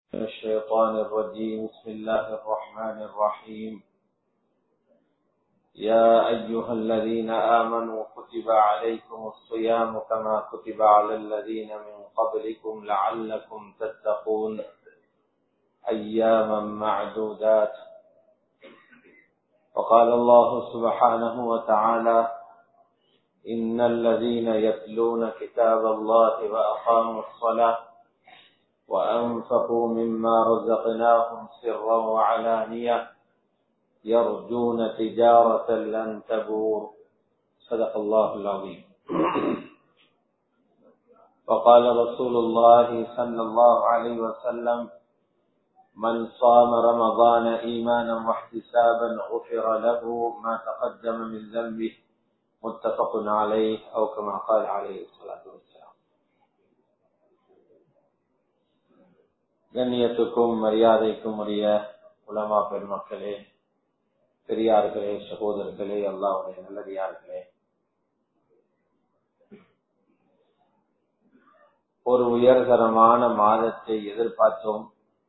من الشيطان الرجيم بسم الله الرحمن الرحيم يا أيها الذين آمنوا كتب عليكم الصيام كما كتب على الذين من قبلكم لعلكم تتقون أياما معدودات وقال الله سبحانه وتعالى إن الذين يتلون كتاب الله وأقاموا الصلاة وأنفقوا مما رزقناهم سرا وعلانية يرجون تجارة لن تبور صدق الله العظيم وقال رسول الله صلى الله عليه وسلم من صام رمضان إيمانا واحتسابا غفر له ما تقدم من ذنبه متفق عليه أو كما قال عليه الصلاة والسلام கண்ணியத்துக்கும் மரியாதைக்கும் உரிய உலமா பெருமக்களே பெரியார்களே சகோதரர்களே அல்லாவுடைய நல்லடியார்களே ஒரு உயர்தரமான மாதத்தை எதிர்பார்த்தோம்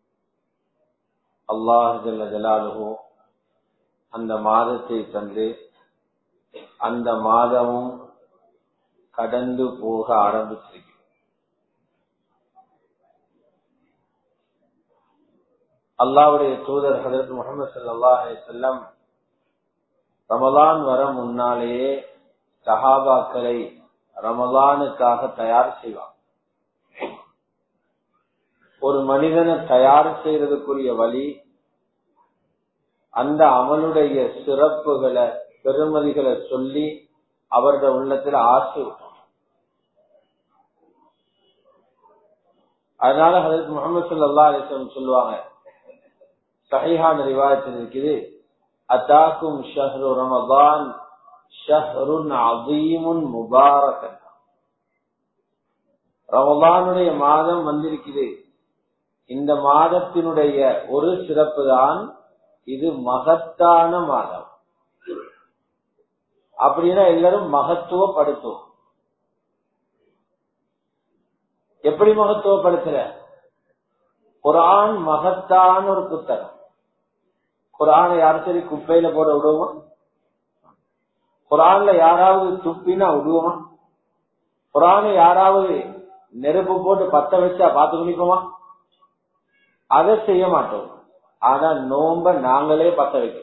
அல்லாஹல்ல ஜலாலுகோ அந்த மாதத்தை தந்து அந்த மாதமும் கடந்து போக ஆரம்பிச்சிருக்கிறோம் அல்லாவுடைய தூதர் ஹதரத் முகமது சல்லா செல்லம் ரமலான் வர முன்னாலேயே சஹாபாக்களை ரமலானுக்காக தயார் செய்வார் ஒரு மனிதனை தயார் செய்யறதுக்குரிய வழி அந்த அமலுடைய சிறப்புகளை பெருமதிகளை சொல்லி அவருடைய உள்ளத்துல ஆசை அதனால ஹதரத் முகமது சல்லா அலிஸ்லம் சொல்லுவாங்க சஹிஹான் ரிவாயத்தில் இருக்குது அத்தாக்கும் ஷஹ்ரு ரமதான் ஷஹ்ருன் அதீமுன் முபாரகன் ரமதானுடைய மாதம் வந்திருக்குது இந்த மாதத்தினுடைய ஒரு சிறப்பு தான் இது மகத்தான மாதம் அப்படின்னா எல்லாரும் மகத்துவப்படுத்தும் எப்படி மகத்துவப்படுத்துற குரான் மகத்தான ஒரு புத்தகம் குரானை யாரும் சரி குப்பையில போட விடுவோமா குரான்ல யாராவது துப்பினா விடுவோமா குரானை யாராவது நெருப்பு போட்டு பத்த வச்சா பார்த்து குடிப்போமா அதை செய்ய மாட்டோம் ஆனா நோம்ப நாங்களே பத்த வைக்கிறோம்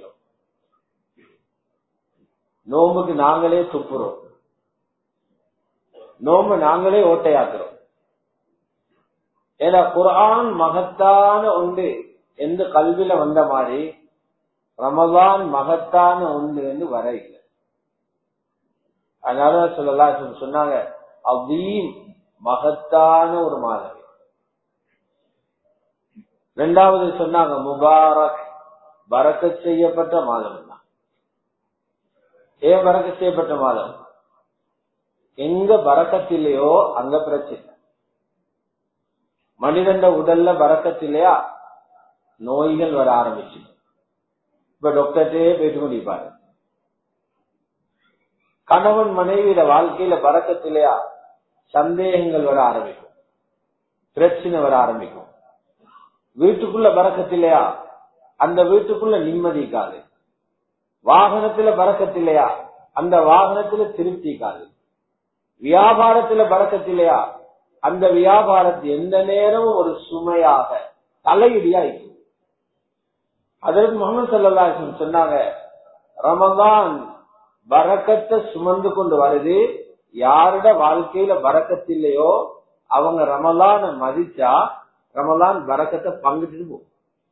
நோம்புக்கு நாங்களே துப்புறோம் நோம்பு நாங்களே ஓட்டையாக்குறோம் ஏன்னா குரான் மகத்தான ஒன்று எந்த கல்வியில வந்த மாதிரி ரமதான் மகத்தான ஒன்று என்று வர இல்லை அதனால சொல்லலாம் சொன்னாங்க அவ்வீம் மகத்தான ஒரு மாதம் ரெண்டாவது சொன்னாங்க முபாரக் பறக்க செய்யப்பட்ட மாதம் தான் ஏன் பறக்க செய்யப்பட்ட மாதம் எங்க பறக்கத்திலேயோ அங்க பிரச்சனை மனிதண்ட உடல்ல பறக்கத்திலையா நோய்கள் வர ஆரம்பிச்சு இப்ப டாக்டர்டே போயிட்டு கொண்டிருப்பாரு கணவன் மனைவியில வாழ்க்கையில பறக்கத்திலையா சந்தேகங்கள் வர ஆரம்பிக்கும் பிரச்சனை வர ஆரம்பிக்கும் வீட்டுக்குள்ள பறக்கத்திலையா அந்த வீட்டுக்குள்ள நிம்மதிக்காது வாகனத்துல பறக்கத்திலையா அந்த வாகனத்துல திருப்திக்காது வியாபாரத்துல பறக்கத்திலையா அந்த வியாபாரத்தை எந்த நேரமும் ஒரு சுமையாக தலையிடியா இருக்கும் அதற்கு முகமது சல்லா சொன்னாங்க ரமதான் பறக்கத்தை சுமந்து கொண்டு வருது யாருட வாழ்க்கையில பறக்கத்தில்லையோ அவங்க ரமலான மதிச்சா ரமலான் பறக்கத்தை பங்கிட்டு போகும்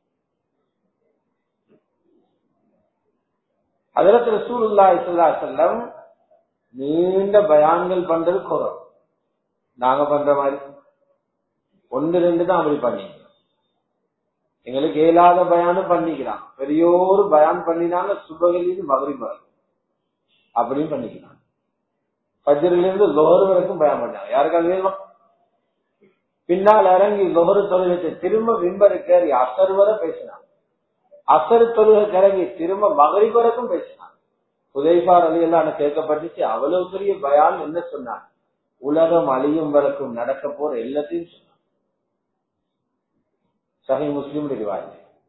அதற்கு ரசூலுல்லா இஸ்லா செல்லம் நீண்ட பயான்கள் பண்றது குறம் நாங்க பண்ற மாதிரி ஒன்று ரெண்டு தான் அப்படி பண்ணி எங்களுக்கு இயலாத பயானும் பண்ணிக்கிறான் பெரியோரு பயான் பண்ணினாங்க சுபகிலிருந்து மகரிபார் அப்படின்னு பண்ணிக்கிறான் பஜ்ரிலிருந்து லோஹர் வரைக்கும் பயம் பண்ணாங்க யாருக்காவது வேணுமா பின்னால் இறங்கி லொஹரு தொழுகை திரும்ப விம்பருக்கு அசர் வரை பேசினான் அசர் தொழுகை இறங்கி திரும்ப மகரிப் வரைக்கும் பேசினான் உதய்பார் அலி எல்லாம் கேட்கப்பட்டுச்சு அவ்வளவு பெரிய பயான் என்ன சொன்னான் உலகம் அழியும் வரைக்கும் நடக்க போற எல்லாத்தையும் சொன்னான் சஹி முஸ்லிம் ரிவாய்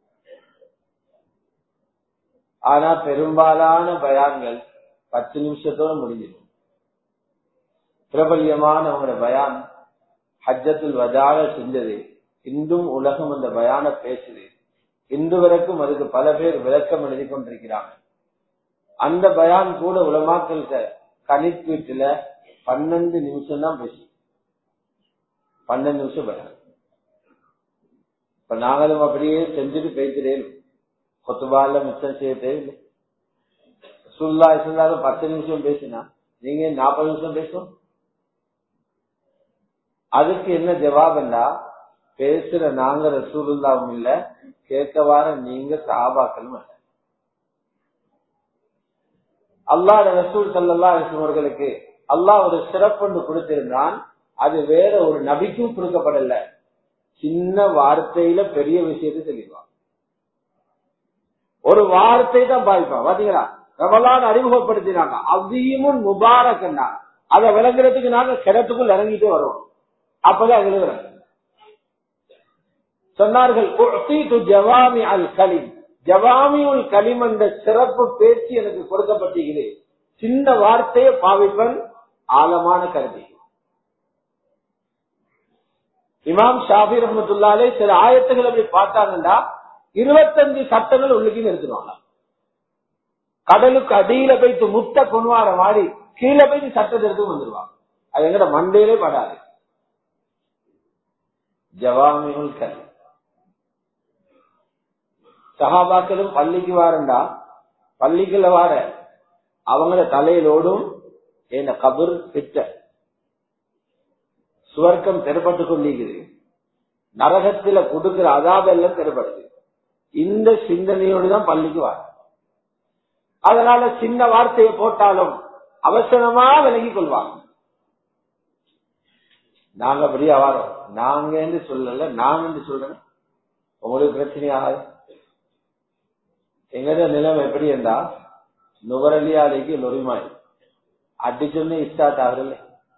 ஆனா பெரும்பாலான பயான்கள் பத்து நிமிஷத்தோட முடிஞ்சிடும் பிரபல்யமான அவங்களோட பயான் ஹஜ்ஜத்துல் வஜால செஞ்சது இன்றும் உலகம் அந்த பயான பேசுது இன்று வரைக்கும் அதுக்கு பல பேர் விளக்கம் எழுதி கொண்டிருக்கிறாங்க அந்த பயான் கூட உலமாக்கள் கணிப்பீட்டுல பன்னெண்டு நிமிஷம் தான் பேசி பன்னெண்டு நிமிஷம் பயான் இப்ப நாங்களும் அப்படியே செஞ்சுட்டு பேசுறேன் கொத்துபால மிச்சம் செய்ய தேவையில்லை சுல்லா இருந்தாலும் பத்து நிமிஷம் பேசினா நீங்க நாற்பது நிமிஷம் பேசும் அதுக்கு என்ன ஜவாப்ண்டா பேசுற நாங்க ரசூலுல்லாவும் இல்ல கேட்க வார நீங்க சாபாக்களும் அல்ல அல்லாத ரசூல் சல்லா அவர்களுக்கு அல்லாஹ் ஒரு சிறப்பு கொடுத்திருந்தான் அது வேற ஒரு நபிக்கும் கொடுக்கப்படல சின்ன வார்த்தையில பெரிய விஷயத்தை சொல்லிடுவான் ஒரு வார்த்தை தான் பாதிப்பான் பாத்தீங்களா ரமலான் அறிமுகப்படுத்தினாங்க அதிகமும் முபாரக்கன்னா அதை விளங்குறதுக்கு நாங்க கிணத்துக்குள் இறங்கிட்டு வருவோம் அப்பதான் எழுதுறாங்க சொன்னார்கள் ஜவாமி அல் கலிம் ஜவாமி உல் கலிம் என்ற சிறப்பு பேச்சு எனக்கு கொடுக்கப்பட்டிருக்குது சின்ன வார்த்தையை பாவிப்பன் ஆழமான கருதி இமாம் ஷாபி ரஹமத்துல்லாலே சில ஆயத்துகள் அப்படி பார்த்தாங்கன்னா இருபத்தஞ்சு சட்டங்கள் உள்ளுக்கு நிறுத்துவாங்க கடலுக்கு அடியில போயிட்டு முத்த கொண்டுவார மாதிரி கீழே போயிட்டு சட்டத்தை எடுத்து வந்துருவாங்க அது எங்கட மண்டையிலே படாது ஜவாமியுல் கல் சகாபாக்களும் பள்ளிக்கு வாரண்டா பள்ளிக்குள்ள வார அவங்கள தலையிலோடும் என்ன கபர் பித்த சுவர்க்கம் தெருப்பட்டு கொண்டிருக்குது நரகத்துல கொடுக்கிற அதாபெல்லாம் தெருப்படுது இந்த சிந்தனையோடு தான் பள்ளிக்கு வர அதனால சின்ன வார்த்தையை போட்டாலும் அவசரமா விலகிக் கொள்வாங்க நாங்க அப்படியே வாரோம் நாங்க என்று சொல்லல நான் என்று சொல்றேன் உங்களுக்கு பிரச்சனையாகாது எங்கட நிலைமை எப்படி இருந்தா நுவரலியாலைக்கு லொரிமாய் அடிச்சொன்னே ஸ்டார்ட் ஆகுறல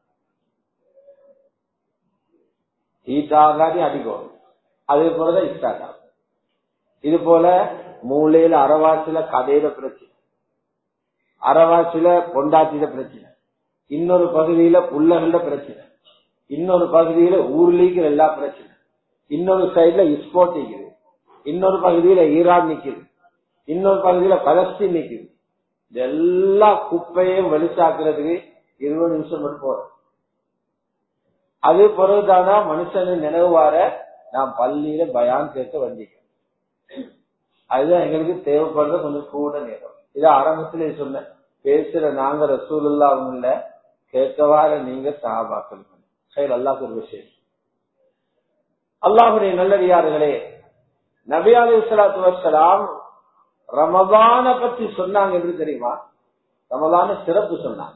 ஹீட் ஆகாதி அடிக்கும் அதே போலதான் ஸ்டார்ட் ஆகும் இது போல மூலையில அறவாசில கதையில பிரச்சனை அறவாசில பொண்டாட்டியில பிரச்சனை இன்னொரு பகுதியில புள்ளகள்ல பிரச்சனை இன்னொரு பகுதியில ஊர்லீக்கிற எல்லா பிரச்சனை இன்னொரு சைட்ல இஸ்போர்ட் நிக்குது இன்னொரு பகுதியில ஈரான் நிக்குது இன்னொரு பகுதியில பலஸ்தீன் நிக்குது இது எல்லா குப்பையும் வெளிச்சாக்குறதுக்கு இருபது நிமிஷம் மட்டும் போறோம் அது பிறகுதானா மனுஷனு நினைவார நான் பள்ளியில பயான் கேட்க வந்தீங்க அதுதான் எங்களுக்கு தேவைப்படுறது கொஞ்சம் கூட நேரம் இது ஆரம்பத்திலே சொன்னேன் பேசுற நாங்க ரசூலுல்லா இல்ல கேட்கவார நீங்க சாபாக்கள் சரி அல்லாஹ் ஒரு விஷயம் அல்லாஹுடைய நல்லடியார்களே நபி அலி சலாத்து வசலாம் ரமதான பத்தி சொன்னாங்க எப்படி தெரியுமா ரமதான சிறப்பு சொன்னாங்க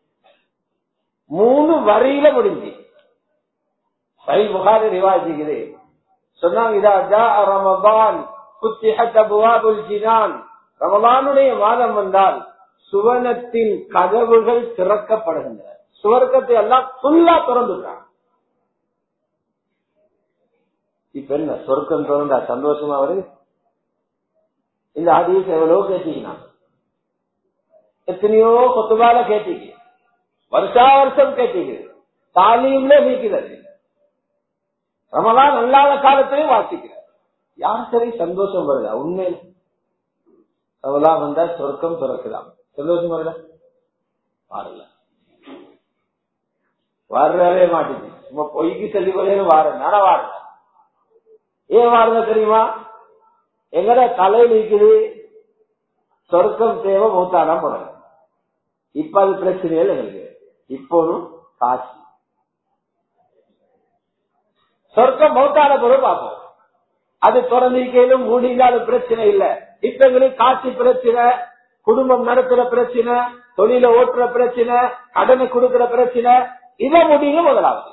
மூணு வரியில முடிஞ்சு சை புகாரி ரிவாஜிக்குது சொன்னாங்க இதா ஜா ரமதான் புத்திஹத் அபுவாபுல் ஜினான் ரமலானுடைய மாதம் வந்தால் சுவனத்தின் கதவுகள் திறக்கப்படுகின்றன சுவர்க்கத்தை எல்லாம் ஃபுல்லா திறந்துட்டாங்க இப்ப என்ன சொர்க்கம் திறந்தா சந்தோஷமா வருது இந்த ஆதிஸ் எவ்வளவு கேட்டீங்கன்னா எத்தனையோ கொத்துபால கேட்டீங்க வருஷா வருஷம் கேட்டீங்க தாலீம்ல நீக்கிறது ரமலான் அல்லாத காலத்திலையும் வாசிக்கிறார் யார் சரி சந்தோஷம் வருதா உண்மையில ரமலான் வந்தா சொர்க்கம் திறக்கலாம் சந்தோஷம் வருதா வரல வரவே மாட்டேங்குது சும்மா பொய்க்கு சொல்லி கொள்ளையில வாரேன் ஆனா வாரல ஏன் வாரத தெரியுமா எங்கட தலை நீக்குது சொர்க்கம் தேவை மூத்தானா போறாங்க இப்ப அது பிரச்சனையில் எங்களுக்கு இப்போதும் காசு சொர்க்கம் மௌத்தான பொருள் பார்ப்போம் அது திறந்திருக்கையிலும் மூடினாலும் பிரச்சனை இல்ல இப்ப எங்களுக்கு காட்சி பிரச்சனை குடும்பம் நடத்துற பிரச்சனை தொழில ஓட்டுற பிரச்சனை கடனை கொடுக்கிற பிரச்சனை இதை முடியுங்க முதலாவது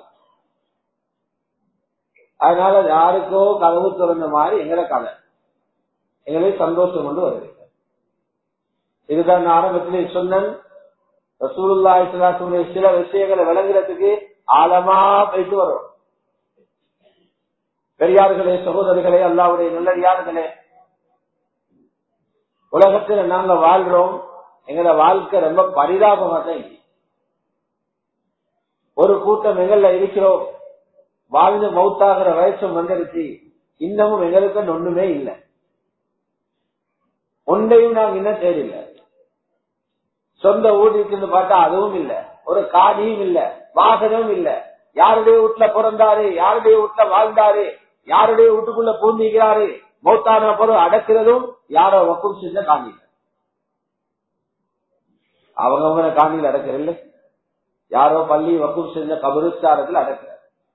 அதனால யாருக்கோ கதவு திறந்த மாதிரி எங்களை கதை எங்களுக்கு சந்தோஷம் கொண்டு வருது இதுதான் நான் ஆரம்பத்திலே சொன்னேன் ரசூலுல்லா இஸ்லாத்துடைய சில விஷயங்களை விளங்குறதுக்கு ஆழமா போயிட்டு வரும் பெரியார்களே சகோதரிகளே அல்லாவுடைய நல்லடியார்களே உலகத்துல நாங்க வாழ்றோம் எங்களோட வாழ்க்கை ரொம்ப பரிதாபமா தான் இருக்கு. ஒரு கூட்டம் எங்கள்ல இருக்கிறோம் வாழ்ந்து மௌத்தாகிற வயசும் வந்துருச்சு இன்னமும் எங்களுக்கு ஒண்ணுமே இல்லை ஒன்றையும் நாங்க இன்னும் தேடில்லை சொந்த ஊர் இருக்குன்னு பார்த்தா அதுவும் இல்ல ஒரு காடியும் இல்ல வாகனமும் இல்ல யாருடைய வீட்டுல பிறந்தாரு யாருடைய வீட்டுல வாழ்ந்தாரு யாருடைய வீட்டுக்குள்ள பூந்திக்கிறாரு மௌத்தான பொருள் அடக்கிறதும் யாரோ வக்கும் செஞ்ச காணியில அவங்கவுங்க காணியில் அடக்கிறல்ல யாரோ பள்ளி வக்கும் செஞ்ச கபருஸ்தாரத்தில் அடக்கிறார்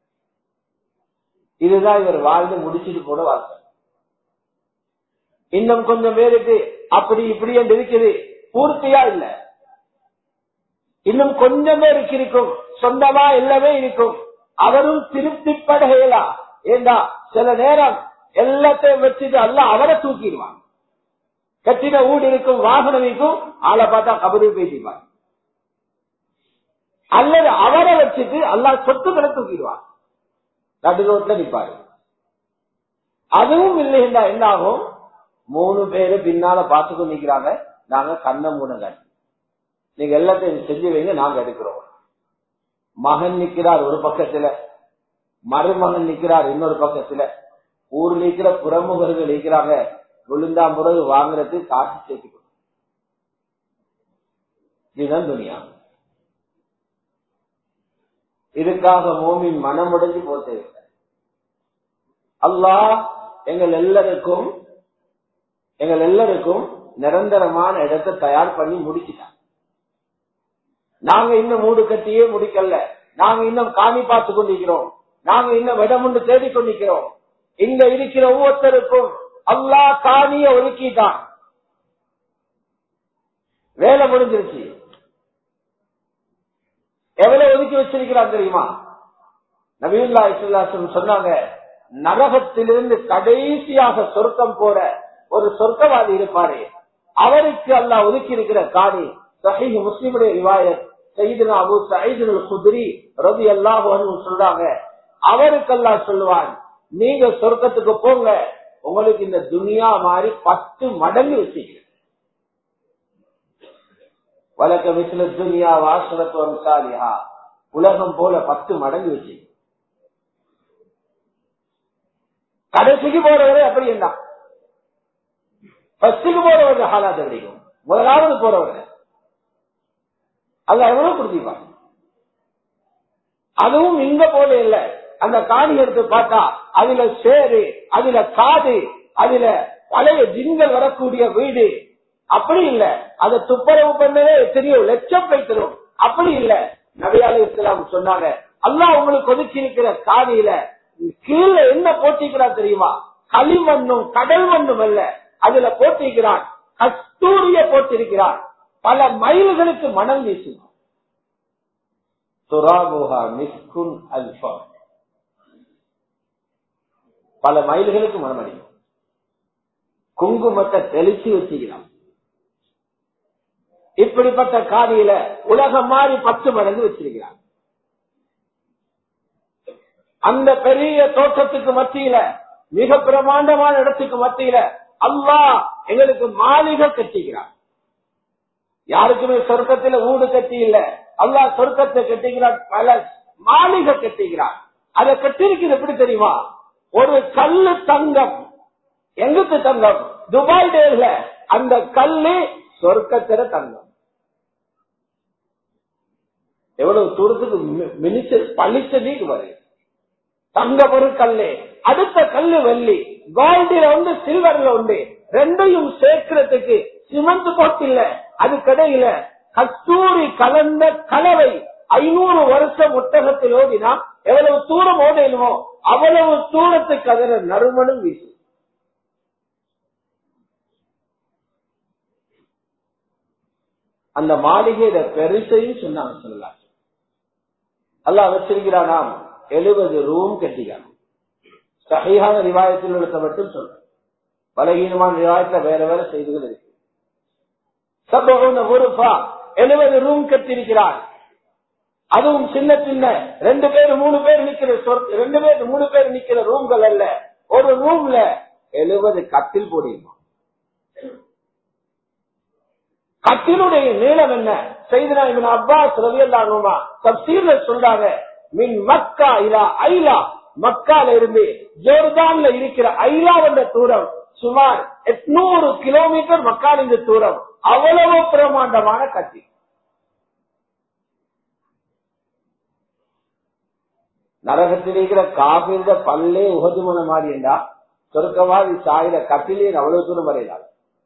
இதுதான் இவர் வாழ்ந்து முடிச்சுட்டு போன வாழ்க்கை இன்னும் கொஞ்சம் பேருக்கு அப்படி இப்படி என்று இருக்குது பூர்த்தியா இல்ல இன்னும் கொஞ்சம் பேருக்கு இருக்கும் சொந்தமா எல்லாமே இருக்கும் அவரும் திருப்திப்படையலா ஏண்டா சில நேரம் எல்லாத்தையும் வச்சுட்டு அல்ல அவரை தூக்கிடுவான் கட்டின ஊடு இருக்கும் வாகனம் இருக்கும் ஆளை பார்த்தா கபடி பேசிப்பான் அல்லது அவரை வச்சுட்டு அல்லா சொத்துக்களை தூக்கிடுவான் நடு ரோட்ல நிப்பாரு அதுவும் இல்லைன்னா என்ன ஆகும் மூணு பேரு பின்னால பார்த்துக்கொண்டு நிக்கிறாங்க நாங்க கண்ணை மூடுங்க நீங்க எல்லாத்தையும் செஞ்சு வைங்க நாங்க எடுக்கிறோம் மகன் நிக்கிறார் ஒரு பக்கத்துல மருமகன் நிக்கிறார் இன்னொரு பக்கத்துல ஊர்ல இருக்கிற புறமுகர்கள் இருக்கிறாங்க விழுந்தா முறகு வாங்குறது காசு சேர்த்துக்கணும் இதுதான் துணியா இதுக்காக மோமின் மனமுடைஞ்சு போத்தே அல்லாஹ் எங்கள் எல்லாருக்கும் எங்கள் எல்லாருக்கும் நிரந்தரமான இடத்தை தயார் பண்ணி முடிச்சிட்டாங்க நாங்க இன்னும் மூடு கட்டியே முடிக்கல நாங்க இன்னும் காணி பார்த்து கொண்டிருக்கிறோம் நாங்க இன்னும் இடம் ஒன்று தேடிக் கொண்டிருக்கிறோம் இங்க இருக்கிற ஒவ்வொருத்தருக்கும் அல்லா காணிய ஒதுக்கிட்டான் வேலை முடிஞ்சிருச்சு எவ்வளவு ஒதுக்கி வச்சிருக்கிறான் தெரியுமா நபீல்லா இஸ்லாசம் சொன்னாங்க நரகத்திலிருந்து கடைசியாக சொர்க்கம் போற ஒரு சொர்க்கவாதி இருப்பாரு அவருக்கு அல்லாஹ் ஒதுக்கி இருக்கிற காணி சஹீஹ் முஸ்லிமுடைய ரிவாயத் சைதுனா அபு சைதுல் குதிரி ரவி அல்லாஹ் சொல்றாங்க அவருக்கு அல்லாஹ் சொல்லுவான் நீங்க சொர்க்கத்துக்கு போங்க உங்களுக்கு இந்த துனியா மாதிரி பத்து மடங்கு வச்சுக்கிறேன் வழக்க மிசில துனியா வாசனத்துவம் சாலியா உலகம் போல பத்து மடங்கு வச்சு கடைசிக்கு போறவரே அப்படி என்ன பஸ்டுக்கு போறவர் ஹாலாத் கிடைக்கும் முதலாவது போறவர் அது எவ்வளவு கொடுத்திருப்பாங்க அதுவும் இங்க போல இல்ல அந்த காணி எடுத்து பார்த்தா அதுல சேரு அதுல காது அதுல பழைய ஜின்கள் வரக்கூடிய வீடு அப்படி இல்ல அதை துப்புரவு பண்ணவே எத்தனையோ லட்சம் வைக்கிறோம் அப்படி இல்ல நபியால இஸ்லாம் சொன்னாங்க அல்லாஹ் உங்களுக்கு ஒதுக்கி இருக்கிற காணியில கீழே என்ன போட்டிக்கிறான் தெரியுமா களிமண்ணும் கடல் மண்ணும் அல்ல அதுல போட்டிருக்கிறான் கஸ்தூரிய போட்டிருக்கிறான் பல மைல்களுக்கு மனம் வீசும் துராபுஹா மிஸ்குன் அல்பா பல மைல்களுக்கு மனமடியும் குங்குமத்தை தெளிச்சு வச்சுக்கிறான் இப்படிப்பட்ட காணியில உலகம் மாறி பத்து மடங்கு வச்சிருக்கிறான் அந்த பெரிய தோட்டத்துக்கு மத்தியில மிக பிரமாண்டமான இடத்துக்கு மத்தியில அல்லாஹ் எங்களுக்கு மாளிகை கட்டிக்கிறான் யாருக்குமே சொர்க்கத்துல ஊடு கட்டி இல்ல அல்லா சொர்க்கத்தை கட்டுகிறான் பல மாளிகை கட்டுகிறான் அதை கட்டிருக்கிறது எப்படி தெரியுமா ஒரு கல்லு தங்கம் எங்குக்கு தங்கம் துபாய் டேல அந்த கல்லு சொர்க்கத்தில தங்கம் எவ்வளவு தூரத்துக்கு மினிச்சு பழிச்ச நீக்கு வரும் தங்க ஒரு கல்லு அடுத்த கல்லு வெள்ளி கோல்டில உண்டு சில்வர்ல உண்டு ரெண்டையும் சேர்க்கிறதுக்கு சிமெண்ட் போட்டு இல்ல அது கடையில கஸ்தூரி கலந்த கலவை ஐநூறு வருஷம் ஒட்டகத்தில் ஓடினா எவ்வளவு தூரம் ஓடணுமோ அவ்வளவு தூரத்துக்கு அதில் நறுமணம் வீசும் அந்த மாளிகையில பெருசையும் சொன்னாங்க சொல்லலாம் அல்ல வச்சிருக்கிறானாம் எழுபது ரூம் கட்டிக்கான சகையான ரிவாயத்தில் உள்ளத மட்டும் சொல்றேன் பலகீனமான ரிவாயத்துல வேற வேற செய்திகள் இருக்கு சபகுன உருஃபா எழுபது ரூம் கட்டிருக்கிறார் அதுவும் சின்ன சின்ன ரெண்டு பேர் மூணு பேர் நிக்கிற சொர்க்க- ரெண்டு பேர் மூணு பேர் நிக்கிற ரூம்கள் அல்ல ஒரு ரூம்ல எழுபது கட்டில் போடுமா கட்டிலுடைய நீளம் என்ன செய்தனா இவன் அப்பாஸ் ரவியல்லானுமா தப்சீர்ல சொல்றாங்க மின் மக்கா இலா ஐலா மக்கால இருந்து ஜோர்தான்ல இருக்கிற ஐலா என்ற தூரம் சுமார் எட்நூறு கிலோமீட்டர் மக்காலிருந்து தூரம் அவ்வளவு பிரமாண்டமான கட்டி நரகத்தில் இருக்கிற காபிர்த பல்லே உகதுமன மாதிரி என்றா சொர்க்கவாதி சாயிர கட்டிலே அவ்வளவு தூரம் வரையலாம்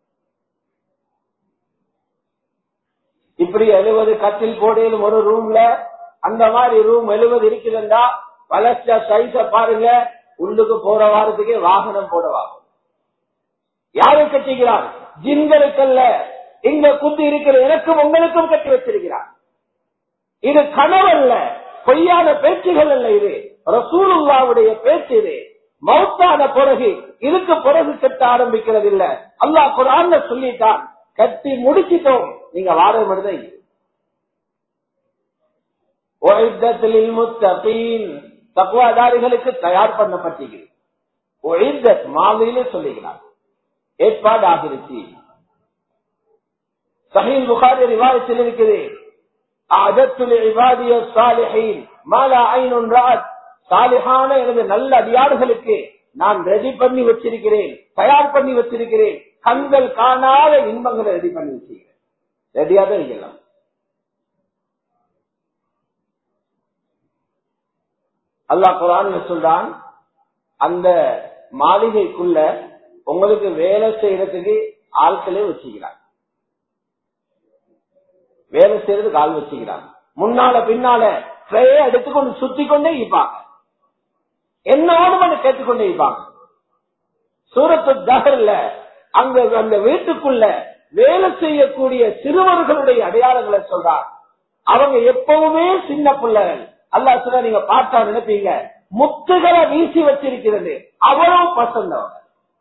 இப்படி எழுபது கட்டில் போடையிலும் ஒரு ரூம்ல அந்த மாதிரி ரூம் எழுபது இருக்குதுண்டா வளர்ச்ச சைஸ பாருங்க உள்ளுக்கு போற வாரத்துக்கே வாகனம் போடவாகும் யாரு கட்டிக்கிறார் ஜின்களுக்கல்ல இங்க குத்தி இருக்கிற எனக்கும் உங்களுக்கும் கட்டி வச்சிருக்கிறார் இது கனவல்ல பொய்யான பேச்சுகள் அல்ல இது ரசூலுல்லாவுடைய பேச்சு இது மௌத்தான பிறகு இதுக்கு பிறகு கட்ட ஆரம்பிக்கிறது இல்ல அல்லாஹ் குரான் சொல்லிட்டான் கட்டி முடிச்சிட்டோம் நீங்க வார மனிதன் தக்குவாதாரிகளுக்கு தயார் பண்ணப்பட்டிருக்கிறது மாதிரியிலே சொல்லுகிறார் ஏற்பாடு ஆகிருச்சு சஹீல் புகாரி ரிவாயத்தில் இருக்குது அதத்துல் இபாதிய சாலிஹீன் மாலா ஐனுன் ராத் சாலிஹான எனது நல்ல அடியாடுகளுக்கு நான் ரெடி பண்ணி வச்சிருக்கிறேன் தயார் பண்ணி வச்சிருக்கிறேன் கண்கள் காணாத இன்பங்களை ரெடி பண்ணி வச்சிருக்கிறேன் ரெடியா தான் இருக்கலாம் அல்லாஹ் குரான் சொல்றான் அந்த மாளிகைக்குள்ள உங்களுக்கு வேலை செய்யறதுக்கு ஆட்களே வச்சுக்கிறாங்க வேலை செய்யறதுக்கு ஆள் வச்சுக்கிறாங்க முன்னால பின்னால ட்ரையை எடுத்துக்கொண்டு சுத்தி கொண்டே இருப்பாங்க என்னோடு கேட்டுக்கொண்டே இருப்பாங்க சூரத்து தகர்ல அங்க அந்த வீட்டுக்குள்ள வேலை செய்யக்கூடிய சிறுவர்களுடைய அடையாளங்களை சொல்றார் அவங்க எப்பவுமே சின்ன பிள்ளைகள் அல்லா சொல்ல நீங்க பார்த்தா நினைப்பீங்க முத்துகளை வீசி வச்சிருக்கிறது அவ்வளவு பசந்தவங்க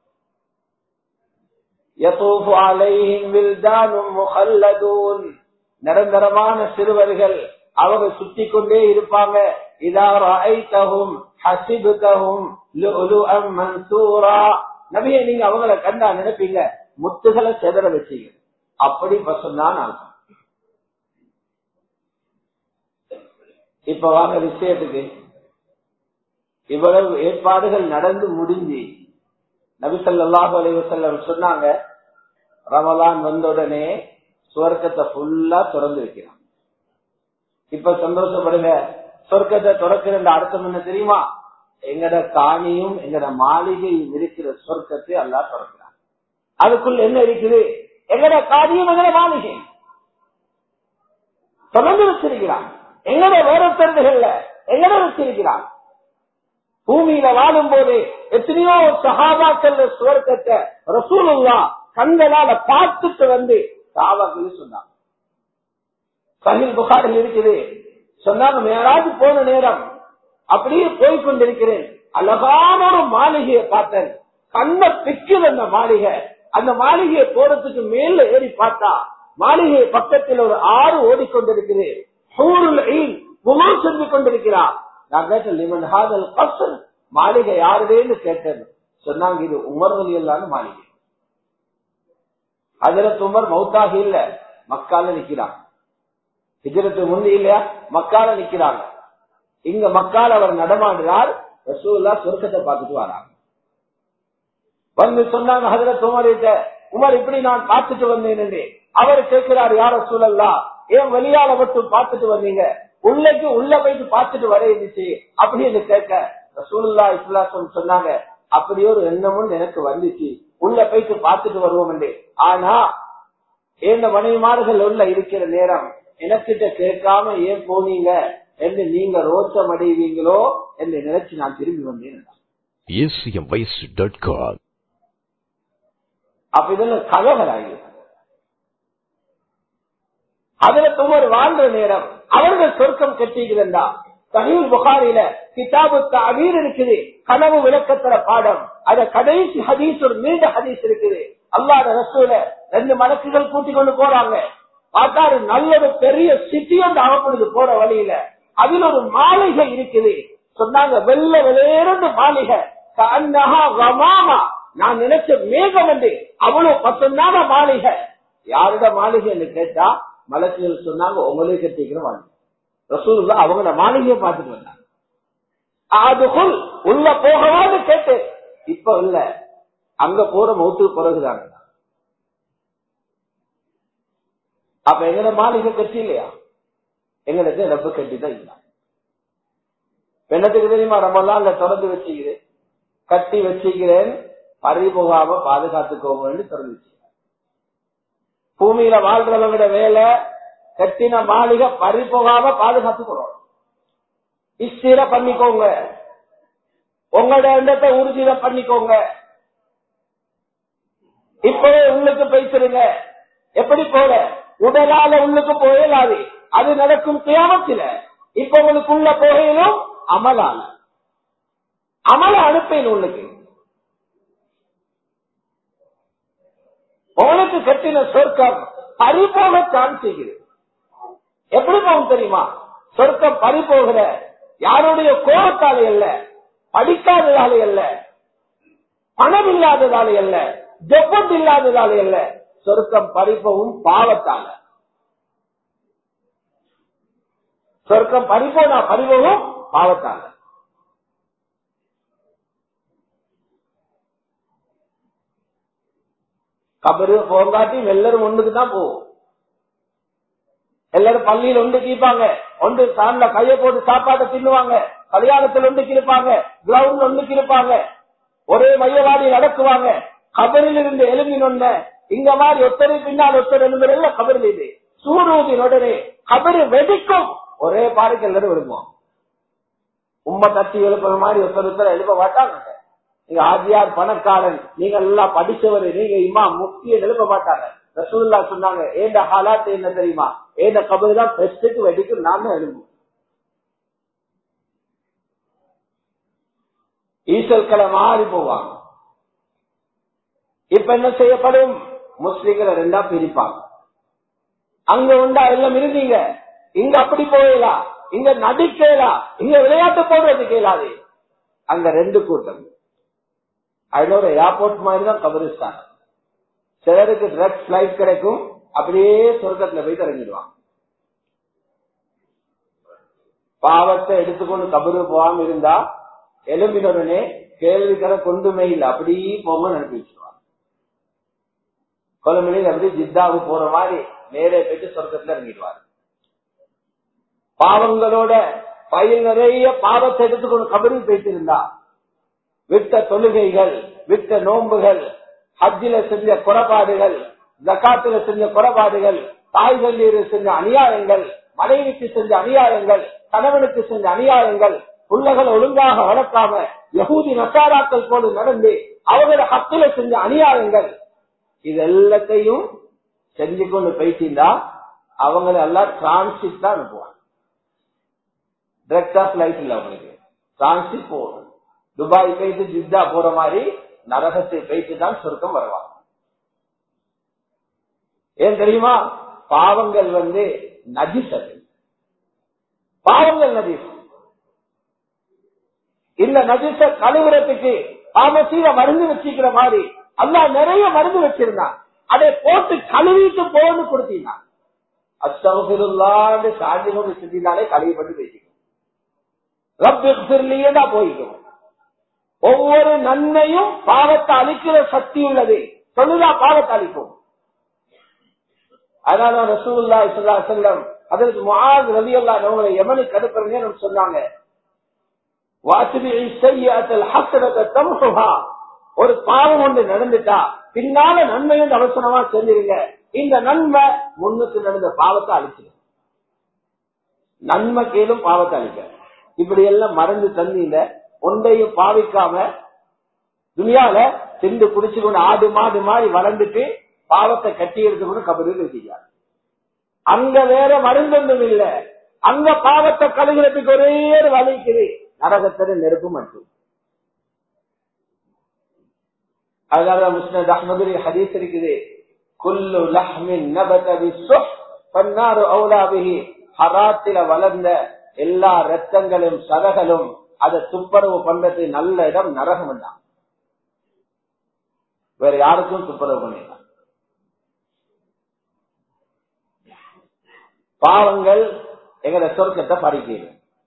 يطوف عليهم ولدان مخلدون நிரந்தரமான சிறுவர்கள் அவங்க சுத்தி கொண்டே இருப்பாங்க இதாரும் ஹசிபுகவும் மன்சூரா நபியை நீங்க அவங்கள கண்டா நினைப்பீங்க முத்துகளை செதற வச்சீங்க அப்படி பசந்தான் அர்த்தம் இப்ப வாங்க விஷயத்துக்கு இவ்வளவு ஏற்பாடுகள் நடந்து முடிஞ்சு நபிசல்லாஹு அலைவசல்லம் சொன்னாங்க ரமலான் வந்த உடனே சுவர்க்கத்தை ஃபுல்லா திறந்து வைக்கிறான் இப்ப சந்தோஷப்படுங்க சொர்க்கத்தை திறக்கிற அர்த்தம் என்ன தெரியுமா எங்கட காணியும் எங்கட மாளிகையும் இருக்கிற சொர்க்கத்தை அல்லா திறக்கிறான் அதுக்குள்ள என்ன இருக்குது எங்கட காணியும் எங்கட மாளிகை தொடர்ந்து வச்சிருக்கிறான் எங்கட வேற தருதுகள்ல எங்கட வச்சிருக்கிறான் பூமியில வாழும் போது எத்தனையோ சகாபாக்கள் சுவர்க்கத்தை ரசூலுல்லா கண்களால பார்த்துட்டு வந்து சாபாக்கள் சொன்னாங்க சஹில் புகாரில் இருக்குது சொன்னாங்க மேலாவது போன நேரம் அப்படியே போய்கொண்டிருக்கிறேன் அழகான ஒரு மாளிகையை பார்த்தேன் கண்ண பிக்குது அந்த மாளிகை அந்த மாளிகையை போறதுக்கு மேல ஏறி பார்த்தா மாளிகை பக்கத்தில் ஒரு ஆறு ஓடிக்கொண்டிருக்குது சென்று கொண்டிருக்கிறார் நான் கேட்டேன் லிமன் ஹாதல் கசல் மாளிகை யாருடேன்னு கேட்டேன் சொன்னாங்க இது உமர்கள் இல்லாத மாளிகை ஹஜரத் உமர் மௌத்தாக இல்ல மக்கால நிக்கிறாங்க ஹிஜரத்து முந்தி இல்லையா மக்கால நிக்கிறாங்க இங்க மக்கால் அவர் நடமாடுறார் ரசூல்லா சொர்க்கத்தை பார்த்துட்டு வராங்க வந்து சொன்னாங்க ஹஜரத் உமர் உமர் இப்படி நான் பார்த்துட்டு வந்தேன் அவர் கேட்கிறார் யார சூழல்லா ஏன் வெளியால மட்டும் பார்த்துட்டு வந்தீங்க உள்ளக்கு உள்ள போயிட்டு பார்த்துட்டு வர இருந்துச்சு அப்படின்னு கேட்க ரசூல்லா இஸ்லாசம் சொன்னாங்க அப்படி ஒரு எண்ணமும் எனக்கு வந்துச்சு உள்ள போயிட்டு பார்த்துட்டு வருவோம் ஆனா ஏந்த மனைவிமார்கள் உள்ள இருக்கிற நேரம் எனக்கிட்ட கேட்காம ஏன் போனீங்க என்று நீங்க ரோச்சம் அடைவீங்களோ என்று நினைச்சு நான் திரும்பி வந்தேன் acmvoice.com அப்ப இதெல்லாம் கலகலாகி அதுல துமர் வாழ்ந்த நேரம் அவர்கள் சொர்க்கம் கட்டிக்கிறா சஹீல் புகாரில கிதாபு தவீர் இருக்குது கனவு விளக்கத்துல பாடம் அத கடைசி ஹதீஸ் ஒரு நீண்ட ஹதீஸ் இருக்குது அல்லாத ரசூல ரெண்டு மலக்குகள் கூட்டிக் கொண்டு போறாங்க பார்த்தாரு நல்ல ஒரு பெரிய சிட்டி ஒன்று அவப்படுது போற வழியில அதில் ஒரு மாளிகை இருக்குது சொன்னாங்க வெள்ள வெளியேறந்து மாளிகை கஅன்னஹா கமாமா. நான் நினைச்ச மேகம் என்று அவ்வளவு பத்தொன்னான மாளிகை யாரோட மாளிகைன்னு கேட்டா மலக்குகள் சொன்னாங்க உங்களுக்கு கட்டிக்கிற மாளிகை ரசூலுல்லா அவங்களோட மாளிகையை பார்த்துட்டு வந்தாங்க அதுக்குள் உள்ள போகவான்னு கேட்டு இப்ப இல்ல அங்க போற மௌத்துக்கு பிறகுதாங்க அப்ப எங்கட மாளிகை கட்டி இல்லையா எங்களுக்கு ரப்ப கட்டிதான் இல்ல என்னத்துக்கு தெரியுமா ரமெல்லாம் அங்க திறந்து வச்சுக்கிறேன் கட்டி வச்சுக்கிறேன் பறி போகாம பாதுகாத்துக்கோங்கன்னு திறந்து வச்சுக்கிறேன் பூமியில வாழ்றவங்களோட வேலை கட்டின மாளிகை பறி போகாம பாதுகாத்துக்கிறோம் இஸ்திர பண்ணிக்கோங்க உங்களோட எண்ணத்தை உறுதியில பண்ணிக்கோங்க இப்பவே உள்ளுக்கு பேசுறீங்க எப்படி போல உடலால உள்ளுக்கு போயலாது அது நடக்கும் கியாமத்தில இப்ப உங்களுக்கு உள்ள போகையிலும் அமலால அமல அனுப்பேன் உள்ளுக்கு உங்களுக்கு கட்டின சொர்க்கம் பறிபோக சான்ஸ் செய்கிறது எப்படி போகும் தெரியுமா சொர்க்கம் பறிபோகிற யாருடைய கோபத்தாலே அல்ல படிக்காததாலே அல்ல பணம் இல்லாததாலே அல்ல ஜப்பத் இல்லாததாலே அல்ல சொர்க்கம் பறிப்பவும் பாவத்தால சொர்க்கம் பறிப்போனா பறிப்பவும் பாவத்தால கபரு போங்காட்டி எல்லாரும் ஒண்ணுக்கு தான் போவோம் எல்லாரும் பள்ளியில் ஒன்று கீப்பாங்க ஒன்று சாண்ட கைய போட்டு சாப்பாட்டை தின்னுவாங்க கல்யாணத்தில் ஒன்று கிருப்பாங்க கிரவுண்ட் ஒன்று கிருப்பாங்க ஒரே மையவாடி நடக்குவாங்க கபரில் இருந்து எழுப்பினொன்ன இங்க மாதிரி ஒத்தரை பின்னால் ஒத்தர் எழுதுறதுல கபரில் இது சூரூதின் உடனே கபரு வெடிக்கும் ஒரே பாறைக்கு எல்லாரும் விழுவோம் உண்மை தட்டி எழுப்புற மாதிரி ஒருத்தர் ஒருத்தர் எழுப்ப மாட்டாங்க நீங்க ஆஜியார் பணக்காரன் நீங்க எல்லாம் படிச்சவரு நீங்க இம்மா முக்கிய எழுப்ப மாட்டாங்க ரசூல்லா சொன்னாங்க ஏந்த ஹாலாத் என்ன தெரியுமா ஏந்த கபரு தான் பெஸ்ட்டுக்கு வெடிக்கும் நான் தான் எழுதுவோம் ஈசல்களை மாறி போவாங்க இப்ப என்ன செய்யப்படும் முஸ்லிம்களை ரெண்டா பிரிப்பாங்க அங்க உண்டா எல்லாம் இருந்தீங்க இங்க அப்படி போயலாம் இங்க நடிக்கலாம் இங்க விளையாட்டு போடுறதுக்கு இயலாது அங்க ரெண்டு கூட்டம் அதோட ஏர்போர்ட் மாதிரி தான் கபரிஸ்தான் சிலருக்கு ட்ரக்ஸ் பிளைட் கிடைக்கும் அப்படியே சொர்க்கத்துல போய் இறங்கிடுவாங்க பாவத்தை எடுத்துக்கொண்டு கபரு போகாம இருந்தா எலும்பினுடனே கேள்விக்கிற கொண்டுமே இல்லை அப்படி போக அனுப்பி வச்சிருவாங்க கொலமிலில் அப்படி ஜித்தாவுக்கு போற மாதிரி நேரே போயிட்டு சொர்க்கத்துல இறங்கிடுவாரு பாவங்களோட பயில் நிறைய பாவத்தை எடுத்துக்கொண்டு கபரி போயிட்டு இருந்தா விட்ட தொழுகைகள் விட்ட நோன்புகள் ஹஜ்ஜில செஞ்ச குறைபாடுகள் ஜக்காத்துல செஞ்ச குறைபாடுகள் தாய் தந்தையர் செஞ்ச அநியாயங்கள் மனைவிக்கு செஞ்ச அநியாயங்கள் கணவனுக்கு செஞ்ச அநியாயங்கள் புள்ளகளை ஒழுங்காக வளர்க்காம யகூதி நசாராக்கள் போல நடந்து அவங்களோட ஹத்துல செஞ்ச அநியாயங்கள் இது எல்லாத்தையும் செஞ்சு கொண்டு போயிட்டீங்களா அவங்களை எல்லாம் டிரான்சிட் தான் அனுப்புவாங்க டிரெக்டா பிளைட் இல்ல அவங்களுக்கு டிரான்சிட் போகணும் துபாய் போயிட்டு ஜித்தா போற மாதிரி நரகத்தை போயிட்டு தான் சொர்க்கம் வருவாங்க ஏன் தெரியுமா பாவங்கள் வந்து நஜிஸ் அது பாவங்கள் நஜிஸ் இந்த நஜிச கழுவுறதுக்கு பாமசீல மருந்து வச்சுக்கிற மாதிரி அல்லா நிறைய மருந்து வச்சிருந்தான் அதை போட்டு கழுவிட்டு போன்னு கொடுத்தீங்க அஸ்தகுல்லான்னு சாந்தி கொண்டு செஞ்சினாலே கழுவிப்பட்டு பேசிக்கும் ரப்பியே தான் போய்க்கும் ஒவ்வொரு நன்மையும் பாவத்தை அழிக்கிற சக்தி உள்ளது சொல்லுதா பாவத்தை அழிக்கும் அதனால ரசூல்லா இஸ்லா செல்லம் அதற்கு முகாது ரவி அல்லா அவங்களை எமனுக்கு அனுப்புறேன்னு சொன்னாங்க ஒரு பாவம் ஒன்று நடந்துட்டா பின்னால நன்மை வந்து அவசரமா செஞ்சிருங்க இந்த நன்மை முன்னுக்கு நடந்த பாவத்தை அழிச்சிடும் நன்மை கேளும் பாவத்தை அழிக்க இப்படி எல்லாம் மறந்து தந்தீங்க ஒன்றையும் பாவிக்காம துணியால திண்டு குடிச்சு கொண்டு ஆடு மாடு மாதிரி வளர்ந்துட்டு பாவத்தை கட்டி எடுத்துக்கொண்டு கபரில் இருக்கிறார் அங்க வேற மருந்தொன்றும் இல்ல அங்க பாவத்தை கழுகிறதுக்கு ஒரே ஒரு வலிக்குது நரகத்தில நெருப்பு மட்டும் அதனால முஸ்னத் அஹமது ஹதீஸ் இருக்குது குல்லு லஹ்மின் நபத பிஸ்ஸுஹ் ஃபன்னாரு அவுலா பிஹி ஹராத்தில வளர்ந்த எல்லா ரத்தங்களும் சதகளும் அதை துப்புரவு பண்றது நல்ல இடம் நரகம் தான் வேற யாருக்கும் துப்புரவு பண்ணிடலாம் பாவங்கள் எங்கட சொர்க்கத்தை பறிக்கிறது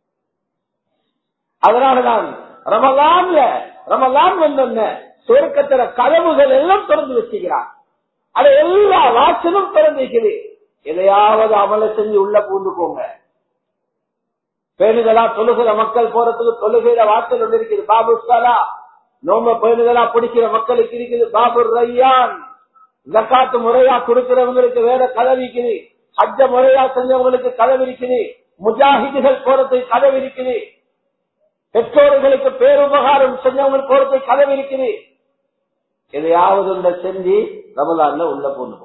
அதனாலதான் ரமலான்ல ரமலான் வந்த சொர்க்கத்துல கதவுகள் எல்லாம் திறந்து வச்சுக்கிறார் அது எல்லா வாசலும் திறந்திருக்குது எதையாவது அமல செஞ்சு உள்ள பூந்து போங்க பேணுதலா தொழுகிற மக்கள் போறதுக்கு தொழுகிற வாசல் ஒன்று இருக்குது பாபு சலா நோம்ப பேணுதலா பிடிக்கிற மக்களுக்கு இருக்குது பாபு ரையான் ஜக்காத்து முறையா கொடுக்கிறவங்களுக்கு வேற கதவு இருக்குது ஹஜ்ஜ முறையா செஞ்சவங்களுக்கு கதவு இருக்குது முஜாஹிதுகள் போறதுக்கு கதவு இருக்குது பெற்றோர்களுக்கு பேருபகாரம் செஞ்சவங்களுக்கு போறதுக்கு கதவு இருக்குது எதையாவது ஒன்றை செஞ்சு ரமலான்ல உள்ள போகணும்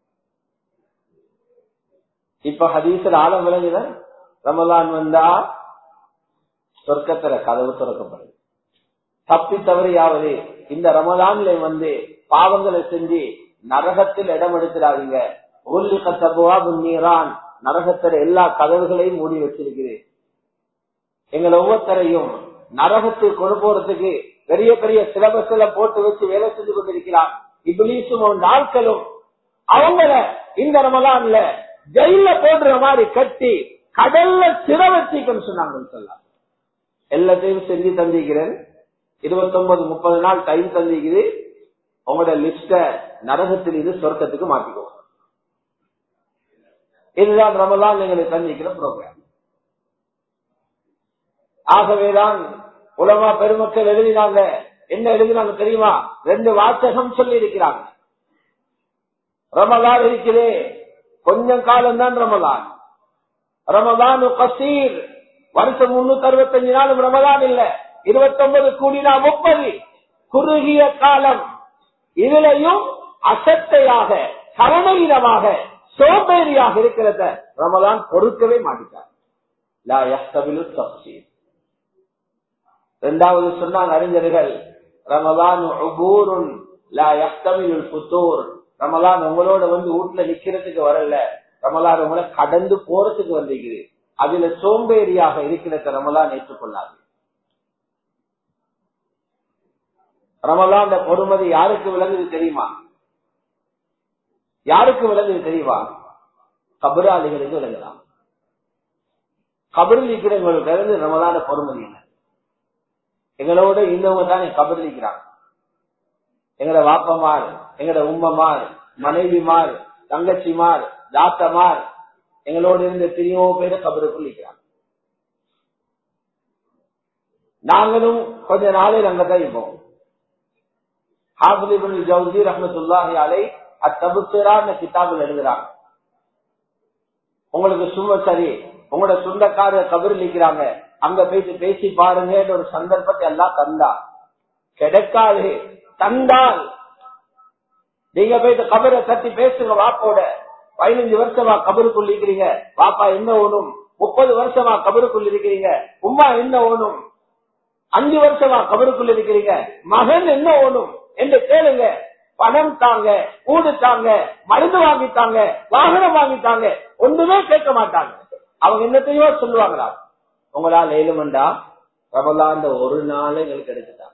இப்ப ஹதீசல் ஆழம் விளங்குத ரமலான் வந்தா சொர்க்கத்துல கதவு திறக்கப்படுது தப்பி தவறியாவது இந்த ரமலான்ல வந்து பாவங்களை செஞ்சு நரகத்தில் இடம் எடுத்துடாதீங்க ஒல்லி கத்தபுவா நீரான் நரகத்துல எல்லா கதவுகளையும் மூடி வச்சிருக்கிறேன் எங்களை ஒவ்வொருத்தரையும் நரகத்துக்கு கொண்டு போறதுக்கு பெரிய பெரிய சிலபஸ் எல்லாம் போட்டு வச்சு வேலை செஞ்சு கொண்டிருக்கிறார் இப்ளீசும் அவன் ஆட்களும் அவங்கள இந்த ரமலான்ல ஜெயில போடுற மாதிரி கட்டி கடல்ல சிற வச்சிக்கன்னு சொன்னாங்க சொல்லலாம் எல்லாத்தையும் செஞ்சு தந்திக்கிறேன் இருபத்தி ஒன்பது முப்பது நாள் டைம் தந்திக்குது உங்களோட லிஸ்ட நரகத்தில் இது சொர்க்கத்துக்கு மாற்றிக்கோ இதுதான் ரமலான் எங்களுக்கு தந்திக்கிற ப்ரோக்ராம் ஆகவேதான் உலமா பெருமக்கள் எழுதினாங்க என்ன எழுதினாங்க தெரியுமா ரெண்டு வாசகம் சொல்லி இருக்கிறாங்க ரமலான் இருக்கிறே கொஞ்சம் காலம் தான் ரமலான் ரமலான் கசீர் வருஷம் முன்னூத்தி அறுபத்தஞ்சு நாளும் ரமலான் இல்ல இருபத்தி ஒன்பது கூடினா முப்பது குறுகிய காலம் இதுலையும் அசட்டையாக கருணையினமாக சோம்பேறியாக இருக்கிறத ரமலான் பொறுக்கவே மாட்டிட்டார் இரண்டாவது சொன்னாங்க அறிஞர்கள் ரமலான் ரமலான் உங்களோட வந்து வீட்டுல நிக்கிறதுக்கு வரல ரமலான் உங்களை கடந்து போறதுக்கு வந்திருக்குது அதுல சோம்பேறியாக இருக்கிறத ரமலான் ஏற்றுக்கொள்ளாது ரமலான் பொறுமதி யாருக்கு விளங்குது தெரியுமா யாருக்கு விளங்குது தெரியுமா கபராளிகளுக்கு விளங்கலாம் கபரில் இருக்கிறவங்களுக்கு இருந்து ரமலான பொறுமதி என்ன எங்களோட இன்னவங்க தான் கபரில் இருக்கிறாங்க எங்கட வாப்பமார் எங்கட உம்மமார் மனைவிமார் தங்கச்சிமார் தாத்தமார் எங்களோட இருந்த எத்தனையோ பேரை கபருக்குள் இருக்கிறாங்க நாங்களும் கொஞ்ச நாளில் அங்கதான் இருப்போம் ஹாபிலிபின் ஜவுதி ரஹமத்துல்லாஹி அலை அத்தபுத்தரான கிதாபில் எழுதுறாங்க உங்களுக்கு சும்மா சரி உங்களோட சொந்தக்கார கபரில் இருக்கிறாங்க அங்க போயிட்டு பேசி பாருங்க ஒரு சந்தர்ப்பத்தை எல்லாம் தந்தா கிடைக்காது தந்தால் நீங்க போயிட்டு கபரை தட்டி பேசுங்க வாப்போட பதினஞ்சு வருஷமா கபருக்குள் இருக்கிறீங்க பாப்பா என்ன ஓணும் முப்பது வருஷமா கபருக்குள் இருக்கிறீங்க உமா என்ன ஓணும் அஞ்சு வருஷமா கபருக்குள் இருக்கிறீங்க மகன் என்ன ஓணும் என்று கேளுங்க பணம் தாங்க கூடு தாங்க மருந்து வாங்கித்தாங்க வாகனம் வாங்கித்தாங்க ஒன்றுமே கேட்க மாட்டாங்க அவங்க என்னத்தையோ சொல்லுவாங்களா உங்களால் ஏழுமண்டா ரமலாந்த ஒரு நாள் எங்களுக்கு எடுத்துட்டாங்க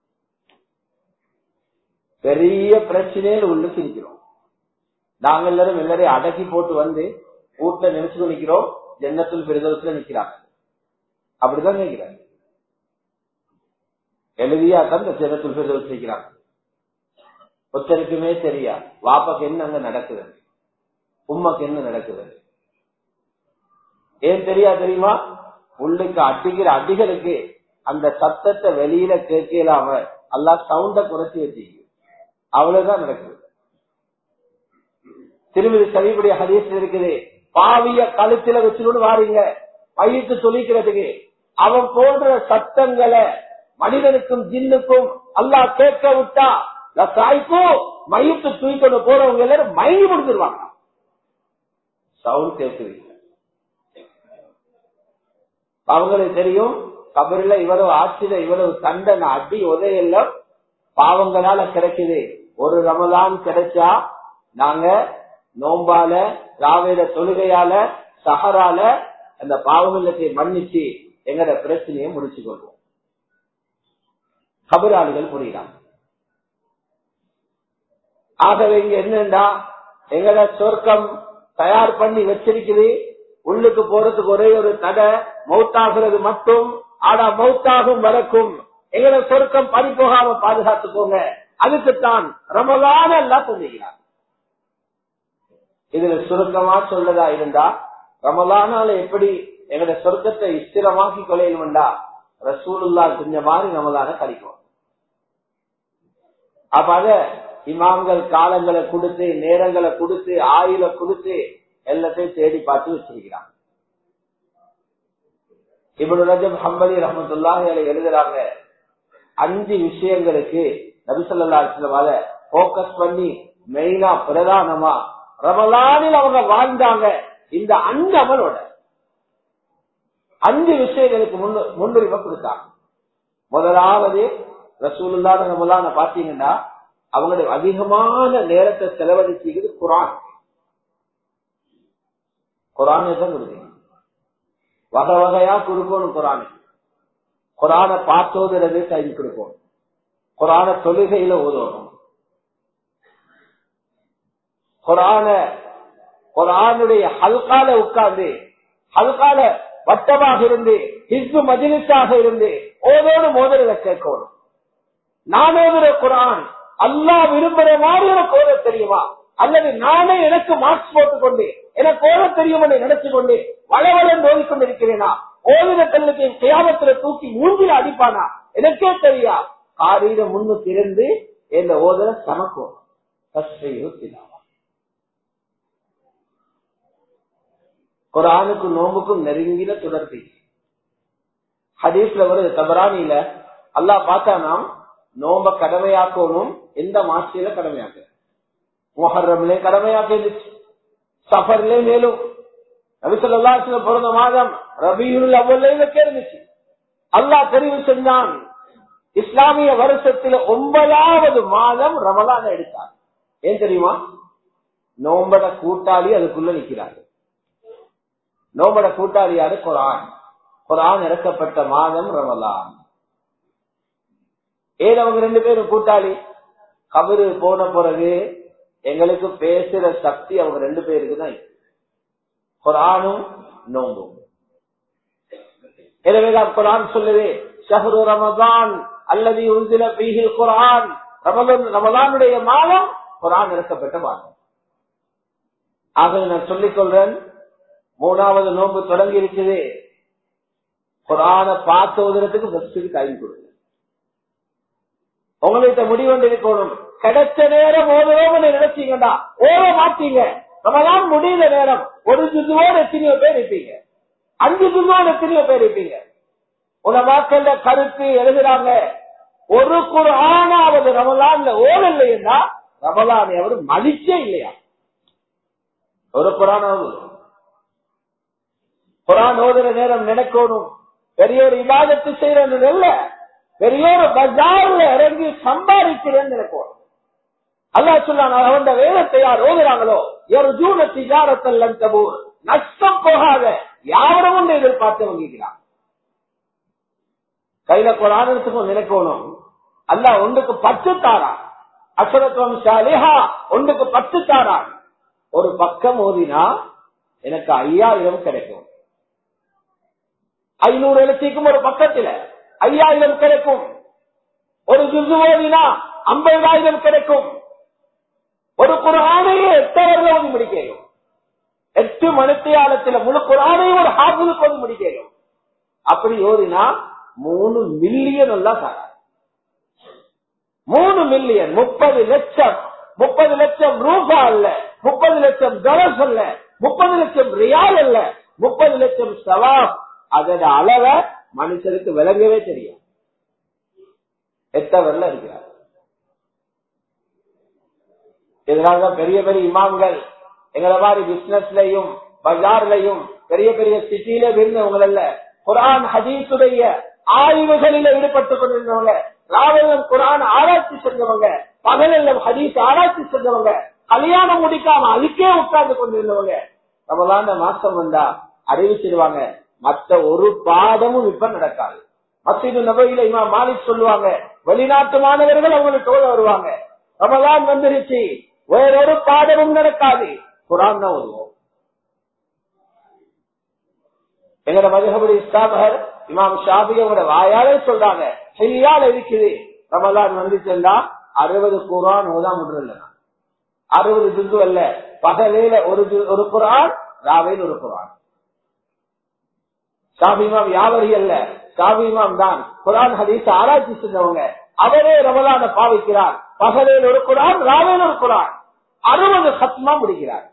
பெரிய பிரச்சனையில் உள்ளுக்கு நிக்கிறோம் நாங்க எல்லாரும் எல்லாரையும் அடக்கி போட்டு வந்து வீட்டுல நினைச்சு நிக்கிறோம் ஜன்னத்தில் பெருதத்துல நிக்கிறாங்க அப்படிதான் நினைக்கிறாங்க எழுதியா தான் இந்த ஜன்னத்தில் பெருதல் நிக்கிறாங்க ஒருத்தருக்குமே தெரியா வாப்பாக்கு என்ன அங்க நடக்குது உமாக்கு என்ன நடக்குது ஏன் தெரியா தெரியுமா உள்ளுக்கு அடிக்கிற அடிகளுக்கு அந்த சத்தத்தை வெளியில கேட்கலாம அல்லா சவுண்ட குறைச்சி வச்சுக்கு அவ்வளவுதான் நடக்குது திருமதி சவிபடி ஹதீஸ் இருக்குது பாவிய கழுத்துல வச்சுன்னு வாரீங்க பயிற்று சொல்லிக்கிறதுக்கு அவன் போன்ற சத்தங்களை மனிதனுக்கும் ஜின்னுக்கும் அல்லா கேட்க விட்டா சாய்க்கும் மையத்து தூக்கிட்டு போறவங்க எல்லாரும் மயங்கி முடிஞ்சிருவாங்க சவுண்ட் கேட்குது அவங்களுக்கு தெரியும் கபரில இவ்வளவு ஆட்சியில இவ்வளவு தண்டனை அடி உதையெல்லாம் பாவங்களால கிடைக்குது ஒரு ரமலான் கிடைச்சா நாங்க நோம்பால ராவேல தொழுகையால சஹரால அந்த பாவமில்லத்தை மன்னிச்சு எங்கட பிரச்சனையை முடிச்சு கொள்வோம் கபராளிகள் புரியுறாங்க ஆகவே இங்க என்னண்டா எங்கட சொர்க்கம் தயார் பண்ணி வச்சிருக்குது உள்ளுக்கு போறதுக்கு ஒரே ஒரு தடை மௌத்தாகிறது மட்டும் ஆனா மௌத்தாகும் வரைக்கும் எங்கட சொர்க்கம் பறி போகாம பாதுகாத்துக்கோங்க அதுக்குத்தான் ரமலான எல்லாம் சொல்லுகிறார் இதுல சுருக்கமா சொல்லதா இருந்தா ரமலானால எப்படி எங்கட சொர்க்கத்தை ஸ்திரமாக்கி கொள்ளையிலும்டா ரசூலுல்லா செஞ்ச மாதிரி ரமலான கழிக்கும் அப்ப அத இமாம்கள் காலங்களை கொடுத்து நேரங்களை கொடுத்து ஆயுள கொடுத்து எல்லாத்தையும் தேடி பார்த்து வச்சிருக்கிறாங்க இவனு ரஜம் ஹம்பலி ரஹமத்துல்லாஹி எழுதுறாங்க அஞ்சு விஷயங்களுக்கு நபிசல்லா அலிஸ்லமால போக்கஸ் பண்ணி மெயினா பிரதானமா ரமலானில் அவங்க வாழ்ந்தாங்க இந்த அஞ்சு அமலோட அஞ்சு விஷயங்களுக்கு முன்னுரிமை கொடுத்தாங்க முதலாவது ரசூலுல்லா ரமலான பாத்தீங்கன்னா அவங்களுடைய அதிகமான நேரத்தை செலவழிச்சுக்கிறது குரான் குரான் தான் கொடுத்தீங்க வகை வகையா கொடுக்கணும் குரான் குரான பார்த்தோதுறது டைம் கொடுக்கணும் குரான தொழுகையில ஓதணும் குரான குரானுடைய ஹல்கால உட்கார்ந்து ஹல்கால வட்டமாக இருந்து ஹிஸ்பு மஜிலிஸாக இருந்து ஓதோடு மோதல கேட்கணும் நான் ஓதுற குரான் அல்லா விரும்புற மாதிரி எனக்கு ஓத தெரியுமா அல்லது நானே எனக்கு மார்க்ஸ் போட்டுக்கொண்டு எனக்கு ஓத தெரியும் என்று நினைச்சு கொண்டு வளவளன் ஓதிக்கொண்டிருக்கிறேனா ஓதின கல்லுக்கு கியாமத்துல தூக்கி மூஞ்சில அடிப்பானா எனக்கே தெரியா காரியில முன்னுக்கு இருந்து இந்த ஓதல சமக்கும் குரானுக்கு நோம்புக்கும் நெருங்கின தொடர்பு ஹதீஸ்ல வருது தபரானியில அல்லா பார்த்தா நாம் நோம்ப கடமையாக்கணும் எந்த மாசத்தில கடமையாக்க மொஹர்ரம்லே கடமையாக்க இருந்துச்சு சஃபர்லே மேலும் நபிசல்லா பிறந்த மாதம் ரபியுல் அவ்வளவு இருந்துச்சு அல்லாஹ் தெரிவு செஞ்சான் இஸ்லாமிய வருஷத்துல ஒன்பதாவது மாதம் ரமலான எடுத்தார் ஏன் தெரியுமா நோம்பட கூட்டாளி அதுக்குள்ள நிக்கிறாரு நோம்பட கூட்டாளி யாரு குரான் குரான் இறக்கப்பட்ட மாதம் ரமலான் ஏன் அவங்க ரெண்டு பேரும் கூட்டாளி கபரு போன பிறகு எங்களுக்கு பேசுற சக்தி அவங்க ரெண்டு பேருக்கு தான் குரானும் நோம்பும் எனவேதான் குரான் சொல்லுது ஷஹரு ரமதான் அல்லது உந்தில பீகில் குரான் ரமதானுடைய மாதம் குரான் இறக்கப்பட்ட மாதம் ஆகவே நான் சொல்லிக் கொள்றேன் மூணாவது நோன்பு தொடங்கி இருக்குது குரான பார்த்து ஓதுறதுக்கு ஃபர்ஸ்டுக்கு டைம் கொடுங்க உங்கள்கிட்ட முடிவெண்டு இருக்கணும் கிடைச்ச நேரம் ஓதுறோம்னு நினைச்சீங்கடா ஓட மாட்டீங்க நம்மதான் முடிந்த நேரம் ஒரு ஜுதுவோடு எத்தனையோ பேர் இருப்பீங்க அஞ்சு ஜுதுவோடு எத்தனையோ பேர் இருப்பீங்க உலமாக்கல்ல கருத்து எழுதுறாங்க ஒரு குரானாவது ரமலான்ல ஓடல இல்லையா ரமலானை அவர் மதிச்சே இல்லையா ஒரு குரானாவது குரான் ஓதுற நேரம் நினைக்கணும் பெரிய ஒரு இபாதத்து செய்யறது இல்ல பெரிய ஒரு பஜார்ல இறங்கி சம்பாதிக்கிறேன்னு நினைக்கணும் அல்லா சொல்லான் அவன் வேதத்தை யார் ஓதுறாங்களோ ஒரு ஜூன திகாரத்தல்லன் தபூர் நஷ்டம் போகாத யாரும் எதிர்பார்த்து வங்கிக்கிறான் கையில குரானத்துக்கும் நினைக்கணும் அல்ல ஒன்றுக்கு பத்து தாரான் அசரத்துவம் சாலிஹா ஒன்றுக்கு பத்து தாரான் ஒரு பக்கம் ஓதினா எனக்கு ஐயாயிரம் கிடைக்கும் ஐநூறு எழுத்திக்கும் ஒரு பக்கத்துல ஐயாயிரம் கிடைக்கும் ஒரு ஜுசு ஓதினா ஐம்பதாயிரம் கிடைக்கும் ஒரு குரானையே எட்டவர்கள் ஓதி முடிக்கணும் எட்டு மணித்தியாலத்துல முழு குரானையும் ஒரு ஹாஃபுக்கு ஓதி முடிக்கணும் அப்படி ஓதினா மூணு மில்லியன் எல்லாம் தராது மூணு மில்லியன் முப்பது லட்சம் முப்பது லட்சம் ரூபா அல்ல முப்பது லட்சம் டாலர்ஸ் அல்ல முப்பது லட்சம் ரியால் அல்ல முப்பது லட்சம் சவாப் அதோட அளவை மனுஷனுக்கு விளங்கவே தெரியும் எத்தவர்ல இருக்கிறார் இதனாலதான் பெரிய பெரிய இமாம்கள் எங்களை மாதிரி பிசினஸ்லயும் பஜார்லயும் பெரிய பெரிய சிட்டியில இருந்தவங்க அல்ல குரான் ஹதீஸுடைய ஆய்வுகளில் ஈடுபட்டுக் கொண்டிருந்தவங்க ராவலம் குரான் ஆராய்ச்சி செஞ்சவங்க பகலெல்லாம் ஹதீஸ் ஆராய்ச்சி செஞ்சவங்க கல்யாணம் முடிக்காம அதுக்கே உட்கார்ந்து கொண்டிருந்தவங்க நம்மளாண்ட மாசம் வந்தா அறிவிச்சிருவாங்க மற்ற ஒரு பாடமும் இப்ப நடக்காது மசிது நபையில இமா மாலிக் சொல்லுவாங்க வெளிநாட்டு மாணவர்கள் அவங்களுக்கு ஓத வருவாங்க ரமலான் வந்துருச்சு வேறொரு பாடமும் நடக்காது குரான் தான் ஓதுவோம் எங்கட மதுகபடி இஸ்லாமர் இமாம் ஷாபி அவங்களோட வாயாலே சொல்றாங்க சரியால இருக்குது ரமலான் வந்துச்சுன்னா அறுபது குரான் ஓதா முடியல அறுபது ஜுந்து அல்ல பகலையில ஒரு ஜு- ஒரு குரான் ராவையில் ஒரு குரான் ஷாபிமாம் யாவரி அல்ல ஷாபிமாம் தான் குரான் ஹதீஸ் ஆராய்ச்சி செஞ்சவங்க அவரே ரமலான பாவிக்கிறார் பகலையில் ஒரு குரான் ராவையில் ஒரு குரான் அறுபது சத்மா முடிக்கிறார்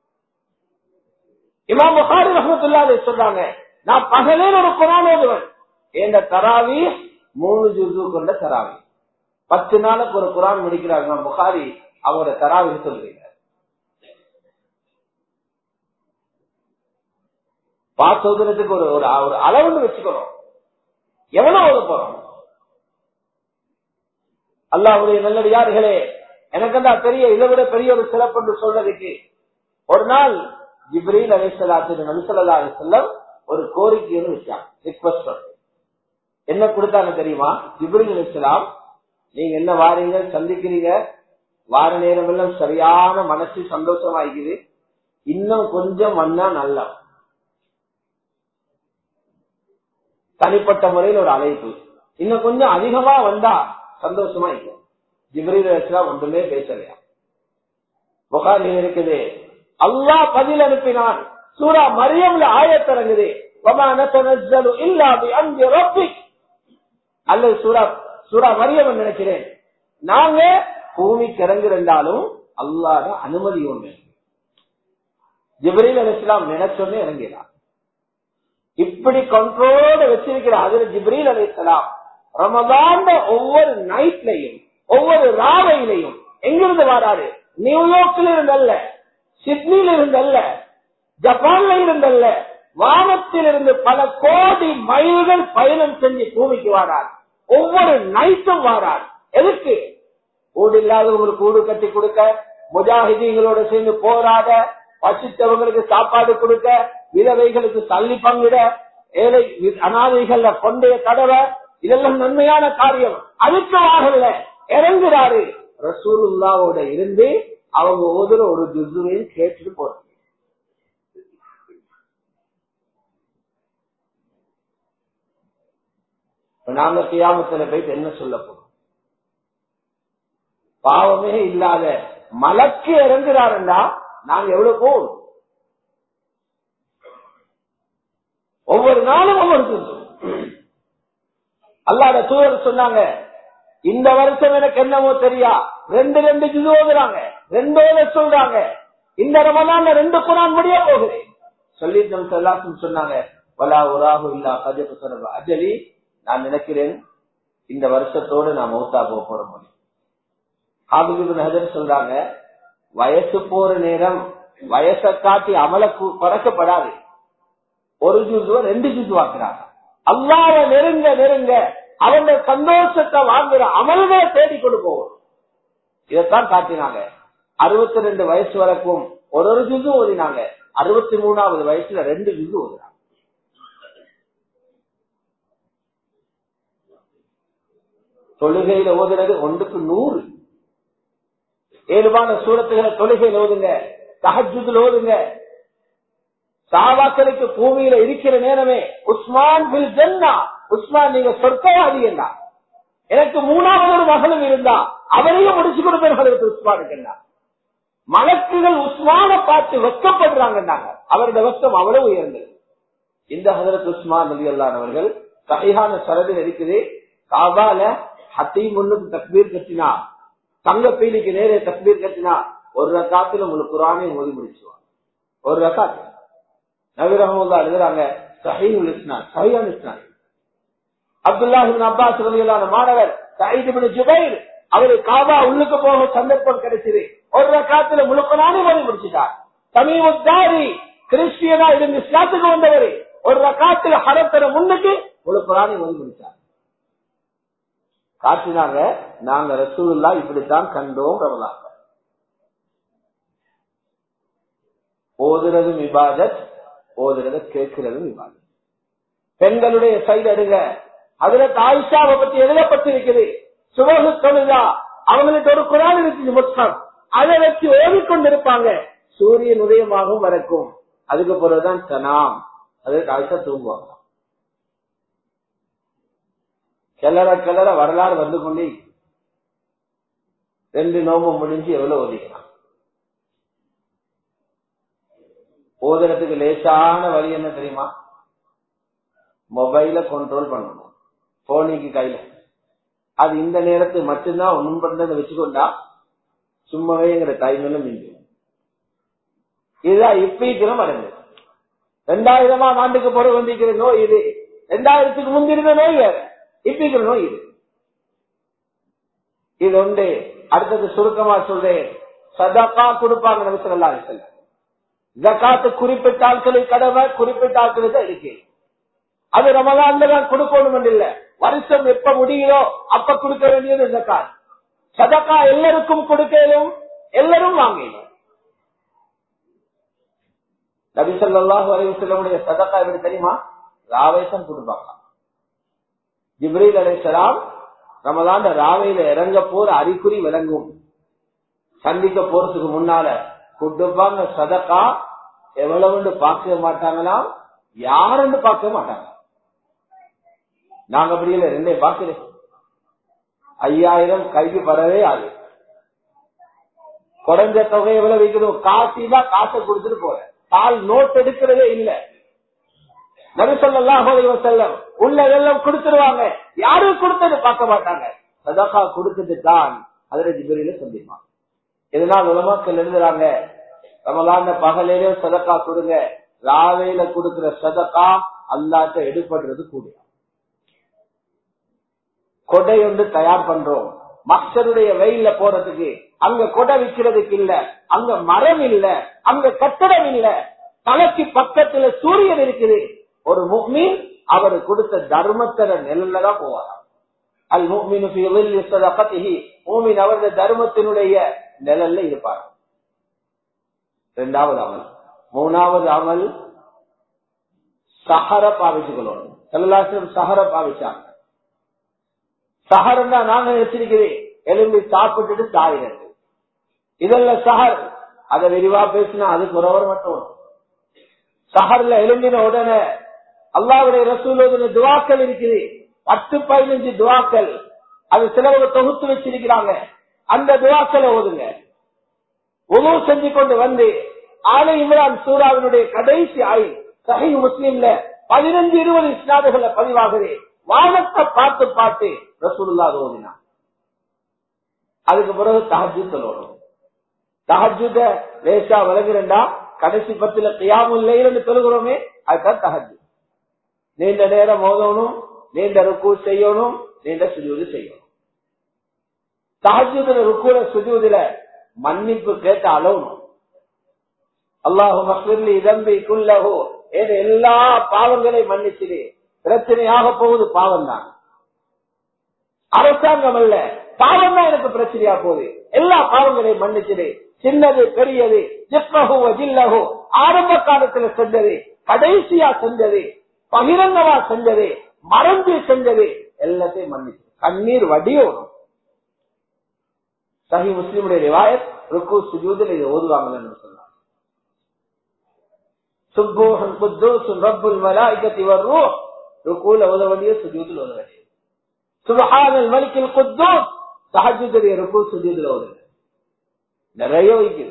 இமாம் புகாரி ரஹமத்துல்லாஹி சொல்றாங்க நான் பகலில் ஒரு குரான் ஓதுவன் என்ற தராவி மூணு ஜுசு கொண்ட தராவி பத்து நாளுக்கு ஒரு குரான் முடிக்கிறார் இமாம் புகாரி அவரோட தராவி சொல்றீங்க பாஸ் ஓதுறதுக்கு ஒரு ஒரு ஒரு அளவுன்னு வச்சுக்கணும் எவ்வளவு ஓத போறோம் அல்லாஹ்வுடைய நல்லடியார்களே எனக்கு தான் பெரிய இதை விட பெரிய ஒரு சிறப்பு என்று சொல்றதுக்கு ஒரு நாள் ஜிப்ரீல் அலிசலாத்து நபிசல்லா அலிசல்லம் ஒரு கோரிக்கைன்னு வச்சாங்க ரிக்வஸ்ட் என்ன கொடுத்தாங்க தெரியுமா ஜிப்ரீல் அலிசலாம் நீங்க என்ன வாரீங்க சந்திக்கிறீங்க வார நேரம் எல்லாம் சரியான மனசு சந்தோஷமாயிக்குது இன்னும் கொஞ்சம் வந்தா நல்லா தனிப்பட்ட முறையில் ஒரு அழைப்பு இன்னும் கொஞ்சம் அதிகமா வந்தா சந்தோஷமா இருக்கும் ஜிப்ரீல் அலிஸ்லாம் ஒன்றுமே பேசலையா புகாரி இருக்குது அல்லாஹ் பதில் அனுப்பினான் சூரா மரியம்ல ஆயத்திறங்குது وَمَا نَتَنَزَّلُ إِلَّا بِأَمْرِ رَبِّكَ அல்லது சூரா சூரா மரியம் நினைக்கிறேன் நாங்க பூமிக்கு இறங்கிருந்தாலும் அல்லாத அனுமதி ஒண்ணு ஜிப்ரீல் அலிஸ்லாம் நினைச்சொன்னே இறங்கினார் இப்படி கண்ட்ரோலோட வச்சிருக்கிற அதுல ஜிப்ரீல் அலிஸ்லாம் ரமதான ஒவ்வொரு நைட்லையும் ஒவ்வொரு ராவையிலையும் எங்கிருந்து வராரு நியூயார்க்ல இருந்தல்ல சிட்னில இருந்தல்ல ஜப்பான்ல இருந்தல்ல வானத்தில் இருந்து பல கோடி மைல்கள் பயணம் செஞ்சு பூமிக்கு வாரார் ஒவ்வொரு நைட்டும் வாரார் எதுக்கு கூடு இல்லாதவங்களுக்கு கூடு கட்டி கொடுக்க முஜாஹிதீங்களோட சேர்ந்து போராட பசித்தவங்களுக்கு சாப்பாடு கொடுக்க விதவைகளுக்கு தள்ளி பங்கிட ஏழை வி- அனாதைகள்ல கொண்டைய தடவை இதெல்லாம் நன்மையான காரியம் அதுக்கு வாகல இறங்குறாரு ரசூலுல்லாவோட இருந்து அவங்க ஓதுற ஒரு ஜுசுவையும் கேட்டுட்டு போறாங்க இப்ப நாங்க கியாமத்துல போயிட்டு என்ன சொல்ல போறோம் பாவமே இல்லாத மலக்கு இறங்குறாருன்னா நாங்க எவ்வளவு போவோம் ஒவ்வொரு நாளும் ஒவ்வொரு ஜுசு அல்லாத தூதர் சொன்னாங்க இந்த வருஷம் எனக்கு என்னமோ தெரியா ரெண்டு ரெண்டு ஜிது ஓதுறாங்க ரெண்டோட சொல்றாங்க இந்த ரமலான்ல ரெண்டு குரான் முடிய போகுது சொல்லிட்டு நம்ம சொல்லாசும் சொன்னாங்க வலா உராகு இல்லா கஜப்பு சொன்ன அஜலி நான் நினைக்கிறேன் இந்த வருஷத்தோடு நான் மௌத்தா போக போற முடியும் ஆபிபின் ஹஜர் சொல்றாங்க வயசு போற நேரம் வயசை காட்டி அமல கு- குறைக்கப்படாது ஒரு ஜூசுவ ரெண்டு ஜூசுவாக்குறாங்க அல்லாத நெருங்க நெருங்க அவங்க சந்தோஷத்தை வாங்குற அமல்களை தேடி கொண்டு போவோம் இதைத்தான் காட்டினாங்க அறுபத்தி ரெண்டு வயசு வரைக்கும் ஒரு ஒரு ஜுசு ஓதினாங்க அறுபத்தி மூணாவது வயசுல ரெண்டு ஜுசு ஓதினாங்க தொழுகையில ஓதுறது ஒன்றுக்கு நூறு ஏழுமான சூரத்துகளை தொழுகையில் ஓதுங்க தஹஜுதில் ஓதுங்க சாவாக்களுக்கு பூமியில இருக்கிற நேரமே உஸ்மான் பில் ஜன்னா உஸ்மான் நீங்க சொர்க்கவாதி என்ன எனக்கு மூணாவது ஒரு மகளும் இருந்தா அவரையும் முடிச்சு கொடுப்பேன் உஸ்மானுக்கு என்ன மலக்குகள் உஸ்மான பார்த்து வெக்கப்படுறாங்கன்னாங்க அவருடைய வெக்கம் அவ்வளவு உயர்ந்தது இந்த ஹதரத் உஸ்மான் நபி அல்லானவர்கள் சகையான சரதில் இருக்குது காபால ஹத்தி முன்னுக்கு தக்பீர் கட்டினா தங்க பீலிக்கு நேரே தக்பீர் கட்டினா ஒரு ரக்காத்துல உங்களுக்கு குரானே மோதி முடிச்சுவாங்க ஒரு ரக்காத்து நபி ரஹமுல்லா எழுதுறாங்க சஹீனுல் இஸ்னான் சஹீன் இஸ்னான் அப்துல்லாஹிபின் அப்பாஸ் ரலியல்லாஹு மாணவர் சயீத் இப்னு ஜுபைர் அவரு காபா உள்ளுக்கு போக சந்தர்ப்பம் கிடைச்சது ஒரு ரக்காத்துல முழுக்கனானே மோதி முடிச்சிட்டார் சமீபத்தாரி கிறிஸ்டியனா இருந்து இஸ்லாத்துக்கு வந்தவர் ஒரு ரக்காத்துல ஹரத்தர முன்னுக்கு முழுக்கனானே மோதி முடிச்சார் காட்டினாங்க நாங்க ரசூலுல்லா இப்படித்தான் கண்டோம் ரவலாங்க ஓதுறதும் இபாதத் ஓதுறத கேட்கிறதும் இபாதத் பெண்களுடைய சைடு எடுங்க அதுல ஆயிஷாவை பத்தி எழுதப்பட்டிருக்குது சுபகு தொழுதா அவங்களுக்கு ஒரு குரான் இருக்குது முஸ்லம் அதை வச்சு ஓடிக்கொண்டிருப்பாங்க சூரியன் உதயமாகவும் வரக்கும் அதுக்கு பிறகுதான் சனாம் அதுக்கு ஆயிஷா தூங்குவாங்க கிளற கிளற வரலாறு வந்து கொண்டே ரெண்டு நோம்பு முடிஞ்சு எவ்வளவு ஒதுக்கலாம் ஓதுறதுக்கு லேசான வழி என்ன தெரியுமா மொபைல கண்ட்ரோல் பண்ணணும் போனிக்கு கையில அது இந்த நேரத்துக்கு மட்டும்தான் ஒன்றும் பண்ணதை வச்சுக்கொண்டா சும்மாவேங்கிற டைம்ல மிஞ்சும் இதுதான் இப்பீக்கிரம் அடைஞ்சது ரெண்டாயிரமாம் ஆண்டுக்கு பிறகு வந்திருக்கிற நோய் இது ரெண்டாயிரத்துக்கு முந்திருந்த நோய் வேற இப்பீக்கிற நோய் இது இது உண்டு அடுத்தது சுருக்கமா சொல்றேன் சதக்கா கொடுப்பாங்க நம்ம சொல்லலாம் ஜக்காத்து குறிப்பிட்ட ஆட்களுக்கு கடமை குறிப்பிட்ட ஆட்களுக்கு தான் இருக்கு அது ரமலான்ல தான் கொடுக்கணும் இல்ல வருஷம் எப்ப முடியுதோ அப்ப கொடுக்க வேண்டியது ஜக்காத் சதக்கா எல்லாருக்கும் கொடுக்கலும் எல்லாரும் வாங்கணும் நபிசல்லாஹு அலிவசல்லமுடைய சதக்கா எப்படி தெரியுமா ராவேசம் கொடுப்பாங்க ஜிப்ரீல் அலைசலாம் ரமலாண்ட ராவையில இறங்க போற அறிகுறி விளங்கும் சந்திக்க போறதுக்கு முன்னால கொடுப்பாங்க சதக்கா எவ்வளவுன்னு பார்க்க மாட்டாங்களாம் யாருன்னு பார்க்க மாட்டாங்க நாங்க அப்படி இல்லை ரெண்டே பார்க்கிறேன் ஐயாயிரம் கைக்கு வரவே ஆகுது குறைஞ்ச தொகை எவ்வளவு வைக்கணும் காசி தான் காசை கொடுத்துட்டு போறேன் கால் நோட் எடுக்கிறதே இல்ல நபிசல்லாம் செல்லம் உள்ளதெல்லாம் கொடுத்துருவாங்க யாரும் கொடுத்தது பார்க்க மாட்டாங்க சதக்கா கொடுத்துட்டு தான் அதுல ஜிபரியில சந்திப்பாங்க இதனால் உலமாக்கள் எழுதுறாங்க ரமலான பகலையில சதக்கா கொடுங்க ராவையில கொடுக்கிற சதக்கா அல்லாட்ட எடுப்படுறது கூட கொடை ஒன்று தயார் பண்றோம் மக்களுடைய வெயில போறதுக்கு அங்க கொடை விற்கிறதுக்கு இல்ல அங்க மரம் இல்ல அங்க கட்டடம் இல்ல தலைக்கு பக்கத்துல சூரியன் இருக்குது ஒரு முக்மீன் அவர் கொடுத்த தர்மத்தர நிழல்ல தான் போவாராம் அல் முக்மீன் மூமின் அவரது தர்மத்தினுடைய நிழல்ல இருப்பார் இரண்டாவது அமல் மூணாவது அமல் சஹர பாவிச்சுக்கணும் செல்லாசிரம் சஹர பாவிச்சாங்க சஹர் தான் நாங்க வச்சிருக்கிறேன் எலும்பி சாப்பிட்டுட்டு சாயிறது இதெல்லாம் சஹர் அதை விரிவா பேசினா அதுக்கு ஒருவர் மட்டும் சஹர்ல எலும்பின உடனே அல்லாவுடைய ரசூலோட துவாக்கள் இருக்குது பத்து பதினஞ்சு துவாக்கள் அது சிலவங்க தொகுத்து வச்சிருக்கிறாங்க அந்த துவாக்களை ஓதுங்க உணவு செஞ்சு கொண்டு வந்து ஆலை இம்ரான் சூராவினுடைய கடைசி ஆயில் சஹி முஸ்லீம்ல பதினஞ்சு இருபது இஸ்லாதுகளை பதிவாகுது வானத்தை பார்த்து பார்த்து ரசூல்லா ஓதினான் அதுக்கு பிறகு தஹஜு சொல்லணும் தஹஜுத லேசா விலகுறா கடைசி பத்துல கியாமுல்லைன்னு சொல்லுகிறோமே அதுதான் தஹஜு நீண்ட நேரம் ஓதணும் நீண்ட ருக்கு செய்யணும் நீண்ட சுஜூது செய்யணும் தஹஜுல ருக்குல சுஜூதுல மன்னிப்பு கேட்டு அளவணும் அல்லாஹு மக்லி இதம்பி குல்லஹோ எல்லா பாவங்களையும் மன்னிச்சிடு பிரச்சனையாக போகுது பாவம் தான் அரசாங்கம் அல்ல பாவம் தான் எனக்கு பிரச்சனையா போகுது எல்லா பாவங்களையும் மன்னிச்சிடு சின்னது பெரியது ஜிப்னஹோ ஜில்லஹோ ஆரம்ப காலத்துல செஞ்சது கடைசியா செஞ்சது பகிரங்கமா செஞ்சது மறந்து செஞ்சது எல்லாத்தையும் மன்னிச்சு கண்ணீர் வடியோடும் சஹி முஸ்லிமுடைய ரிவாயத் ருக்கு சுஜூதில் இதை ஓதுவாங்கன்னு சொன்னார் சுப்போஹன் குத்தூசுன் ரப்புல் மலாய்கத்தி வர்றோம் ருக்கூல ஓத வேண்டிய சுஜூதில் ஓத வேண்டிய சுபஹானல் மலிக்கில் குத்தூஸ் சஹஜுடைய ருக்கு சுஜூதில் ஓதுங்க நிறைய வைக்குது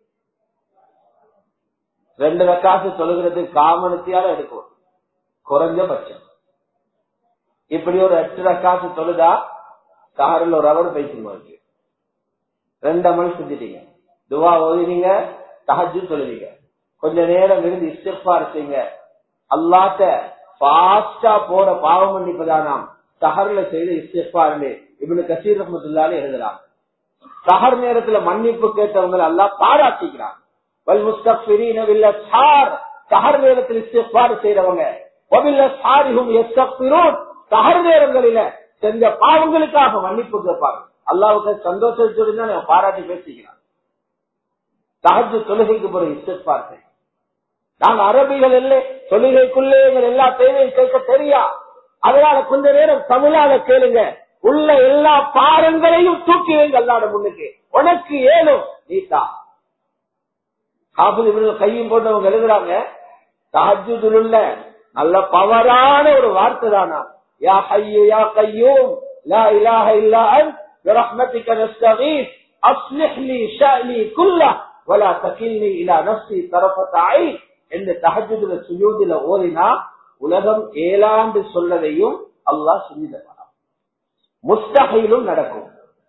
ரெண்டு ரக்காசு தொழுகிறதுக்கு காமனத்தியால எடுக்கும் குறைஞ்சபட்சம் இப்படி ஒரு எட்டு ரக்காசு தொழுதா காரில் ஒரு அவர் பேசிடுவாங்க ரெண்டு அமல் செஞ்சிட்டீங்க துவா ஓதினீங்க தஹஜு தொழுவீங்க கொஞ்ச நேரம் இருந்து இஸ்திஃபார் செய்யுங்க அல்லாட்ட பாஸ்டா போற பாவம் மன்னிப்பதானாம் சஹர்ல செய்த இஸ்திஃபார்னு இவனு கசீர் ரஹமத்துல்லாலே எழுதலாம் சஹர் நேரத்துல மன்னிப்பு கேட்டவங்க எல்லாம் பாராட்டிக்கிறான் வல் முஸ்தக்பிரீன வில்லஸ்ஹார் சஹர் நேரத்தில் இஸ்திஃபார் செய்றவங்க வபில்லஸ்ஹாரிஹும் யஸ்தக்பிரூன் சஹர் நேரங்களில செஞ்ச பாவங்களுக்காக மன்னிப்பு கேட்பாங்க அல்லாவுக்கு சந்தோஷத்தோடு தான் பாராட்டி பேசிக்கிறான் தகஜு தொழுகைக்கு பிறகு இஸ்திஃபார் நாங்க அரபிகள் இல்லை தொழுகைக்குள்ளே எங்கள் எல்லா தேவையும் கேட்க தெரியா அதனால கொஞ்ச நேரம் தமிழால கேளுங்க உள்ள எல்லா பாரங்களையும் தூக்கி வைங்க அல்லாட முன்னுக்கு உனக்கு ஏனும் நீதா காபுல் இவர்கள் கையும் போட்டவங்க எழுதுறாங்க தஹஜுதுல் உள்ள நல்ல பவரான ஒரு வார்த்தை தானா யா ஹையு யா கையூம் லா இலாஹ இல்லா அன்த் برحمتك نستغيث اصلح لي شأني كله ولا تكلني الى نفسي طرفة عين இந்த தஹஜுதுல சுஜூதுல ஓதினா உலகம் ஏழாண்டு சொல்லதையும் அல்லாஹ் சொல்லி தருவான் முஸ்தகையிலும் நடக்கும்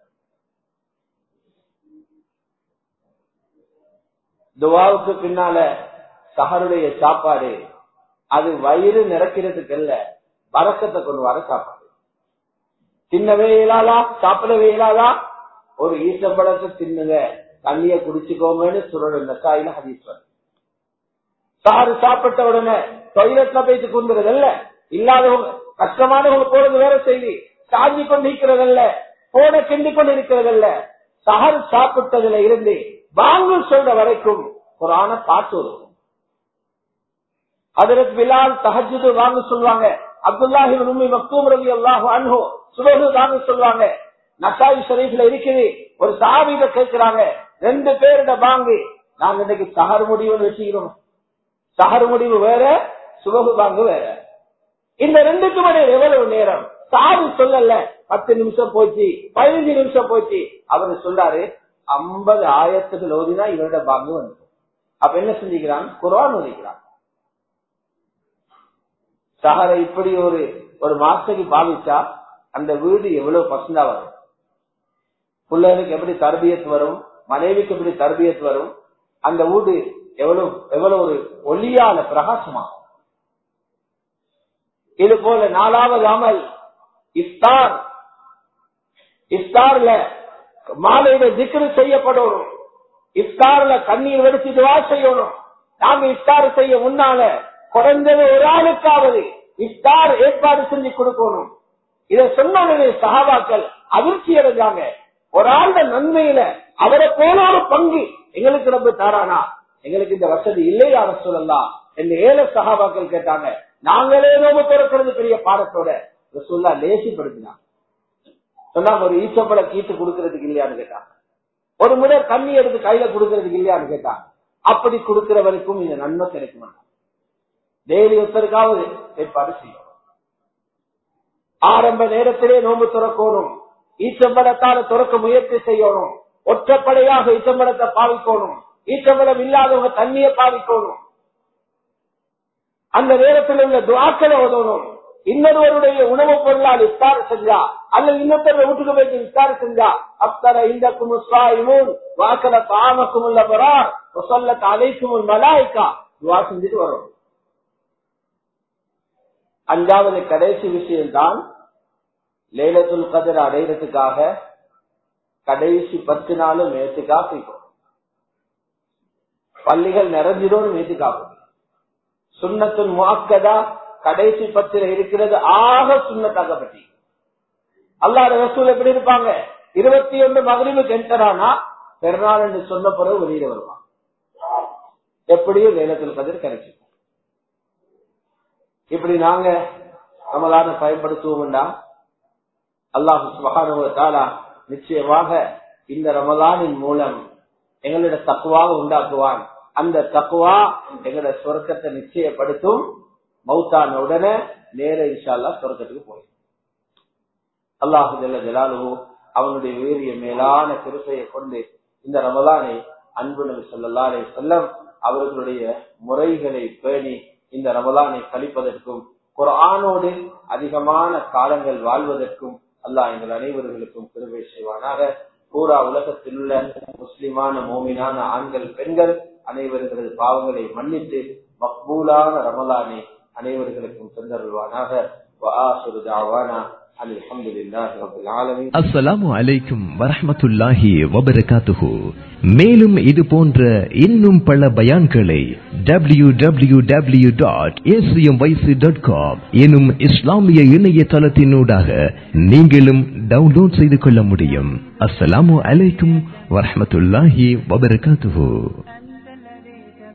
துவாவுக்கு பின்னால சஹருடைய சாப்பாடு அது வயிறு நிரக்கிறதுக்கு அல்ல வரக்கத்தை கொண்டு வர சாப்பாடு தின்னவே இயலாதா சாப்பிடவே இயலாதா ஒரு ஈசப்பழத்தை தின்னுங்க தண்ணிய குடிச்சுக்கோங்கன்னு சுரல் நசாயில ஹதீஸ் வருது சாறு சாப்பிட்ட உடனே டொய்லெட்ல போயிட்டு குந்துறதல்ல இல்லாதவங்க கஷ்டமானவங்க போறது வேற செய்தி சாஞ்சி கொண்டு இருக்கிறதல்ல போன கிண்டி கொண்டு இருக்கிறதல்ல சஹர் சாப்பிட்டதுல இருந்து வாங்கு சொல்ற வரைக்கும் ஒரு ஆன பாட்டு வரும் அதற்கு பிலால் தஹஜுது வாங்க சொல்லுவாங்க அப்துல்லாஹி உண்மை மக்தூம் ரவி அல்லாஹு அன்ஹோ சுபகு வாங்க சொல்லுவாங்க நசாய் ஷரீஃப்ல இருக்குது ஒரு சாவித கேட்கிறாங்க ரெண்டு பேரிட வாங்கி நாங்க இன்னைக்கு சஹர் முடிவுன்னு வச்சுக்கிறோம் சஹர் முடிவு வேற சுபகு வாங்கு வேற இந்த ரெண்டுக்கும் இடையில எவ்வளவு நேரம் சாவி சொல்லல பத்து நிமிஷம் போச்சு பதினஞ்சு நிமிஷம் போச்சு அவரு சொல்றாரு ஐம்பது ஆயிரத்துக்கு ஓதினா இவரோட பாங்கு வந்து அப்ப என்ன செஞ்சுக்கிறான் குரான் ஒதுக்கிறான் சஹரை இப்படி ஒரு ஒரு மாசத்துக்கு பாவிச்சா அந்த வீடு எவ்வளவு பசந்தா வரும் பிள்ளைகளுக்கு எப்படி தர்பியத் வரும் மனைவிக்கு எப்படி தர்பியத் வரும் அந்த வீடு எவ்வளவு எவ்வளவு ஒரு ஒளியான பிரகாசமாகும் இது போல நாலாவது அமல் இஃப்தார் இஃப்தார்ல மாலையில திக்ரு செய்யப்படணும் இஃப்தார்ல கண்ணீர் வெடிச்சு துவா செய்யணும் நாங்க இஃப்தார் செய்ய முன்னால குறைந்தது ஒரு ஆளுக்காவது இஃப்தார் ஏற்பாடு செஞ்சு கொடுக்கணும் இதை சொன்ன சகாபாக்கள் அதிர்ச்சி அடைஞ்சாங்க ஒரு ஆண்ட நன்மையில அவரை போல ஒரு பங்கு எங்களுக்கு ரொம்ப தாரானா எங்களுக்கு இந்த வசதி இல்லையா சொல்லலாம் என்று ஏழை சகாபாக்கள் கேட்டாங்க நாங்களே நோம்பு திறக்கிறது பெரிய பாடத்தோட ரசூல்லா லேசிப்படுத்தினாங்க சொன்னாங்க ஒரு ஈச்சப்பழ கீட்டு கொடுக்கறதுக்கு இல்லையான்னு கேட்டாங்க ஒரு முறை தண்ணி எடுத்து கையில கொடுக்கறதுக்கு இல்லையான்னு கேட்டாங்க அப்படி கொடுக்கிறவருக்கும் இந்த நன்மை கிடைக்குமா டெய்லி ஒருத்தருக்காவது ஏற்பாடு செய்யணும் ஆரம்ப நேரத்திலே நோம்பு துறக்கணும் ஈச்சம்பளத்தால துறக்க முயற்சி செய்யணும் ஒற்றப்படையாக ஈச்சம்பளத்தை பாவிக்கணும் ஈச்சம்பளம் இல்லாதவங்க தண்ணியை பாவிக்கணும் அந்த நேரத்தில் உள்ள துவாக்களை உதவணும் இன்னொருவருடைய உணவுப் பொருளால் இஸ்தார் செஞ்சா அல்லது இன்னொருத்தர வீட்டுக்கு போயிட்டு இஸ்தார் செஞ்சா அப்தர இந்த குமுஸ்வாயிமுன் வாக்கல தாமக்கும் உள்ள பரார் சொல்ல அலைக்கும் மலாய்க்கா துவா செஞ்சுட்டு வரும் அஞ்சாவது கடைசி விஷயம்தான் லேலத்துல் கதிர் அடைகிறதுக்காக கடைசி பத்து நாளும் மேத்துக்கா செய்யும் பள்ளிகள் நிறைஞ்சிடும் மேத்துக்காகும் சுண்ணத்துன் முக்கதா கடைசி பத்திர இருக்கிறது ஆக சுண்ணத்தாக்கப்பட்டி அல்லாத ரசூல் எப்படி இருப்பாங்க இருபத்தி ஒன்று மகரிவுக்கு என்டரானா பெருநாள் என்று சொன்ன பிறகு வெளியில வருவான் எப்படியும் லேலத்தில் கதிர் கிடைக்கும் இப்படி நாங்க நம்மளால பயன்படுத்துவோம்டா அல்லாஹு சுபகானுவத்தாலா நிச்சயமாக இந்த ரமலானின் மூலம் எங்களோட தக்குவாக உண்டாக்குவான் அந்த தக்குவா எங்களோட சொர்க்கத்தை நிச்சயப்படுத்தும் மௌத்தான உடனே நேர இன்ஷால்லா சொர்க்கத்துக்கு போய் அல்லாஹு ஜல்ல ஜலாலுவோ அவனுடைய வேறிய மேலான திருப்பையை கொண்டு இந்த ரமலானை அன்பு நபி சொல்லா அலே செல்லம் அவர்களுடைய முறைகளை பேணி இந்த ரமலானை கழிப்பதற்கும் குரானோடு அதிகமான காலங்கள் வாழ்வதற்கும் அல்லாஹ் எங்கள் அனைவர்களுக்கும் பெருமை செய்வானாக பூரா உலகத்தில் உள்ள முஸ்லிமான மோமினான ஆண்கள் பெண்கள் அனைவர்களது பாவங்களை மன்னித்து மக்பூலான ரமலானை அனைவர்களுக்கும் தந்தருள்வானாக அஸ்ஸலாமு அலைக்கும் வரஹமத்துல்லாஹி வபரகாத்துஹு மேலும் இது போன்ற இன்னும் பல பயான்களை W W W dot ACM YC dot com எனும் இஸ்லாமிய இணையதளத்தினூடாக நீங்களும் டவுன்லோட் செய்து கொள்ள முடியும் அஸ்ஸலாமு அலைக்கும் வரஹமத்துல்லாஹி வபரகாத்துஹு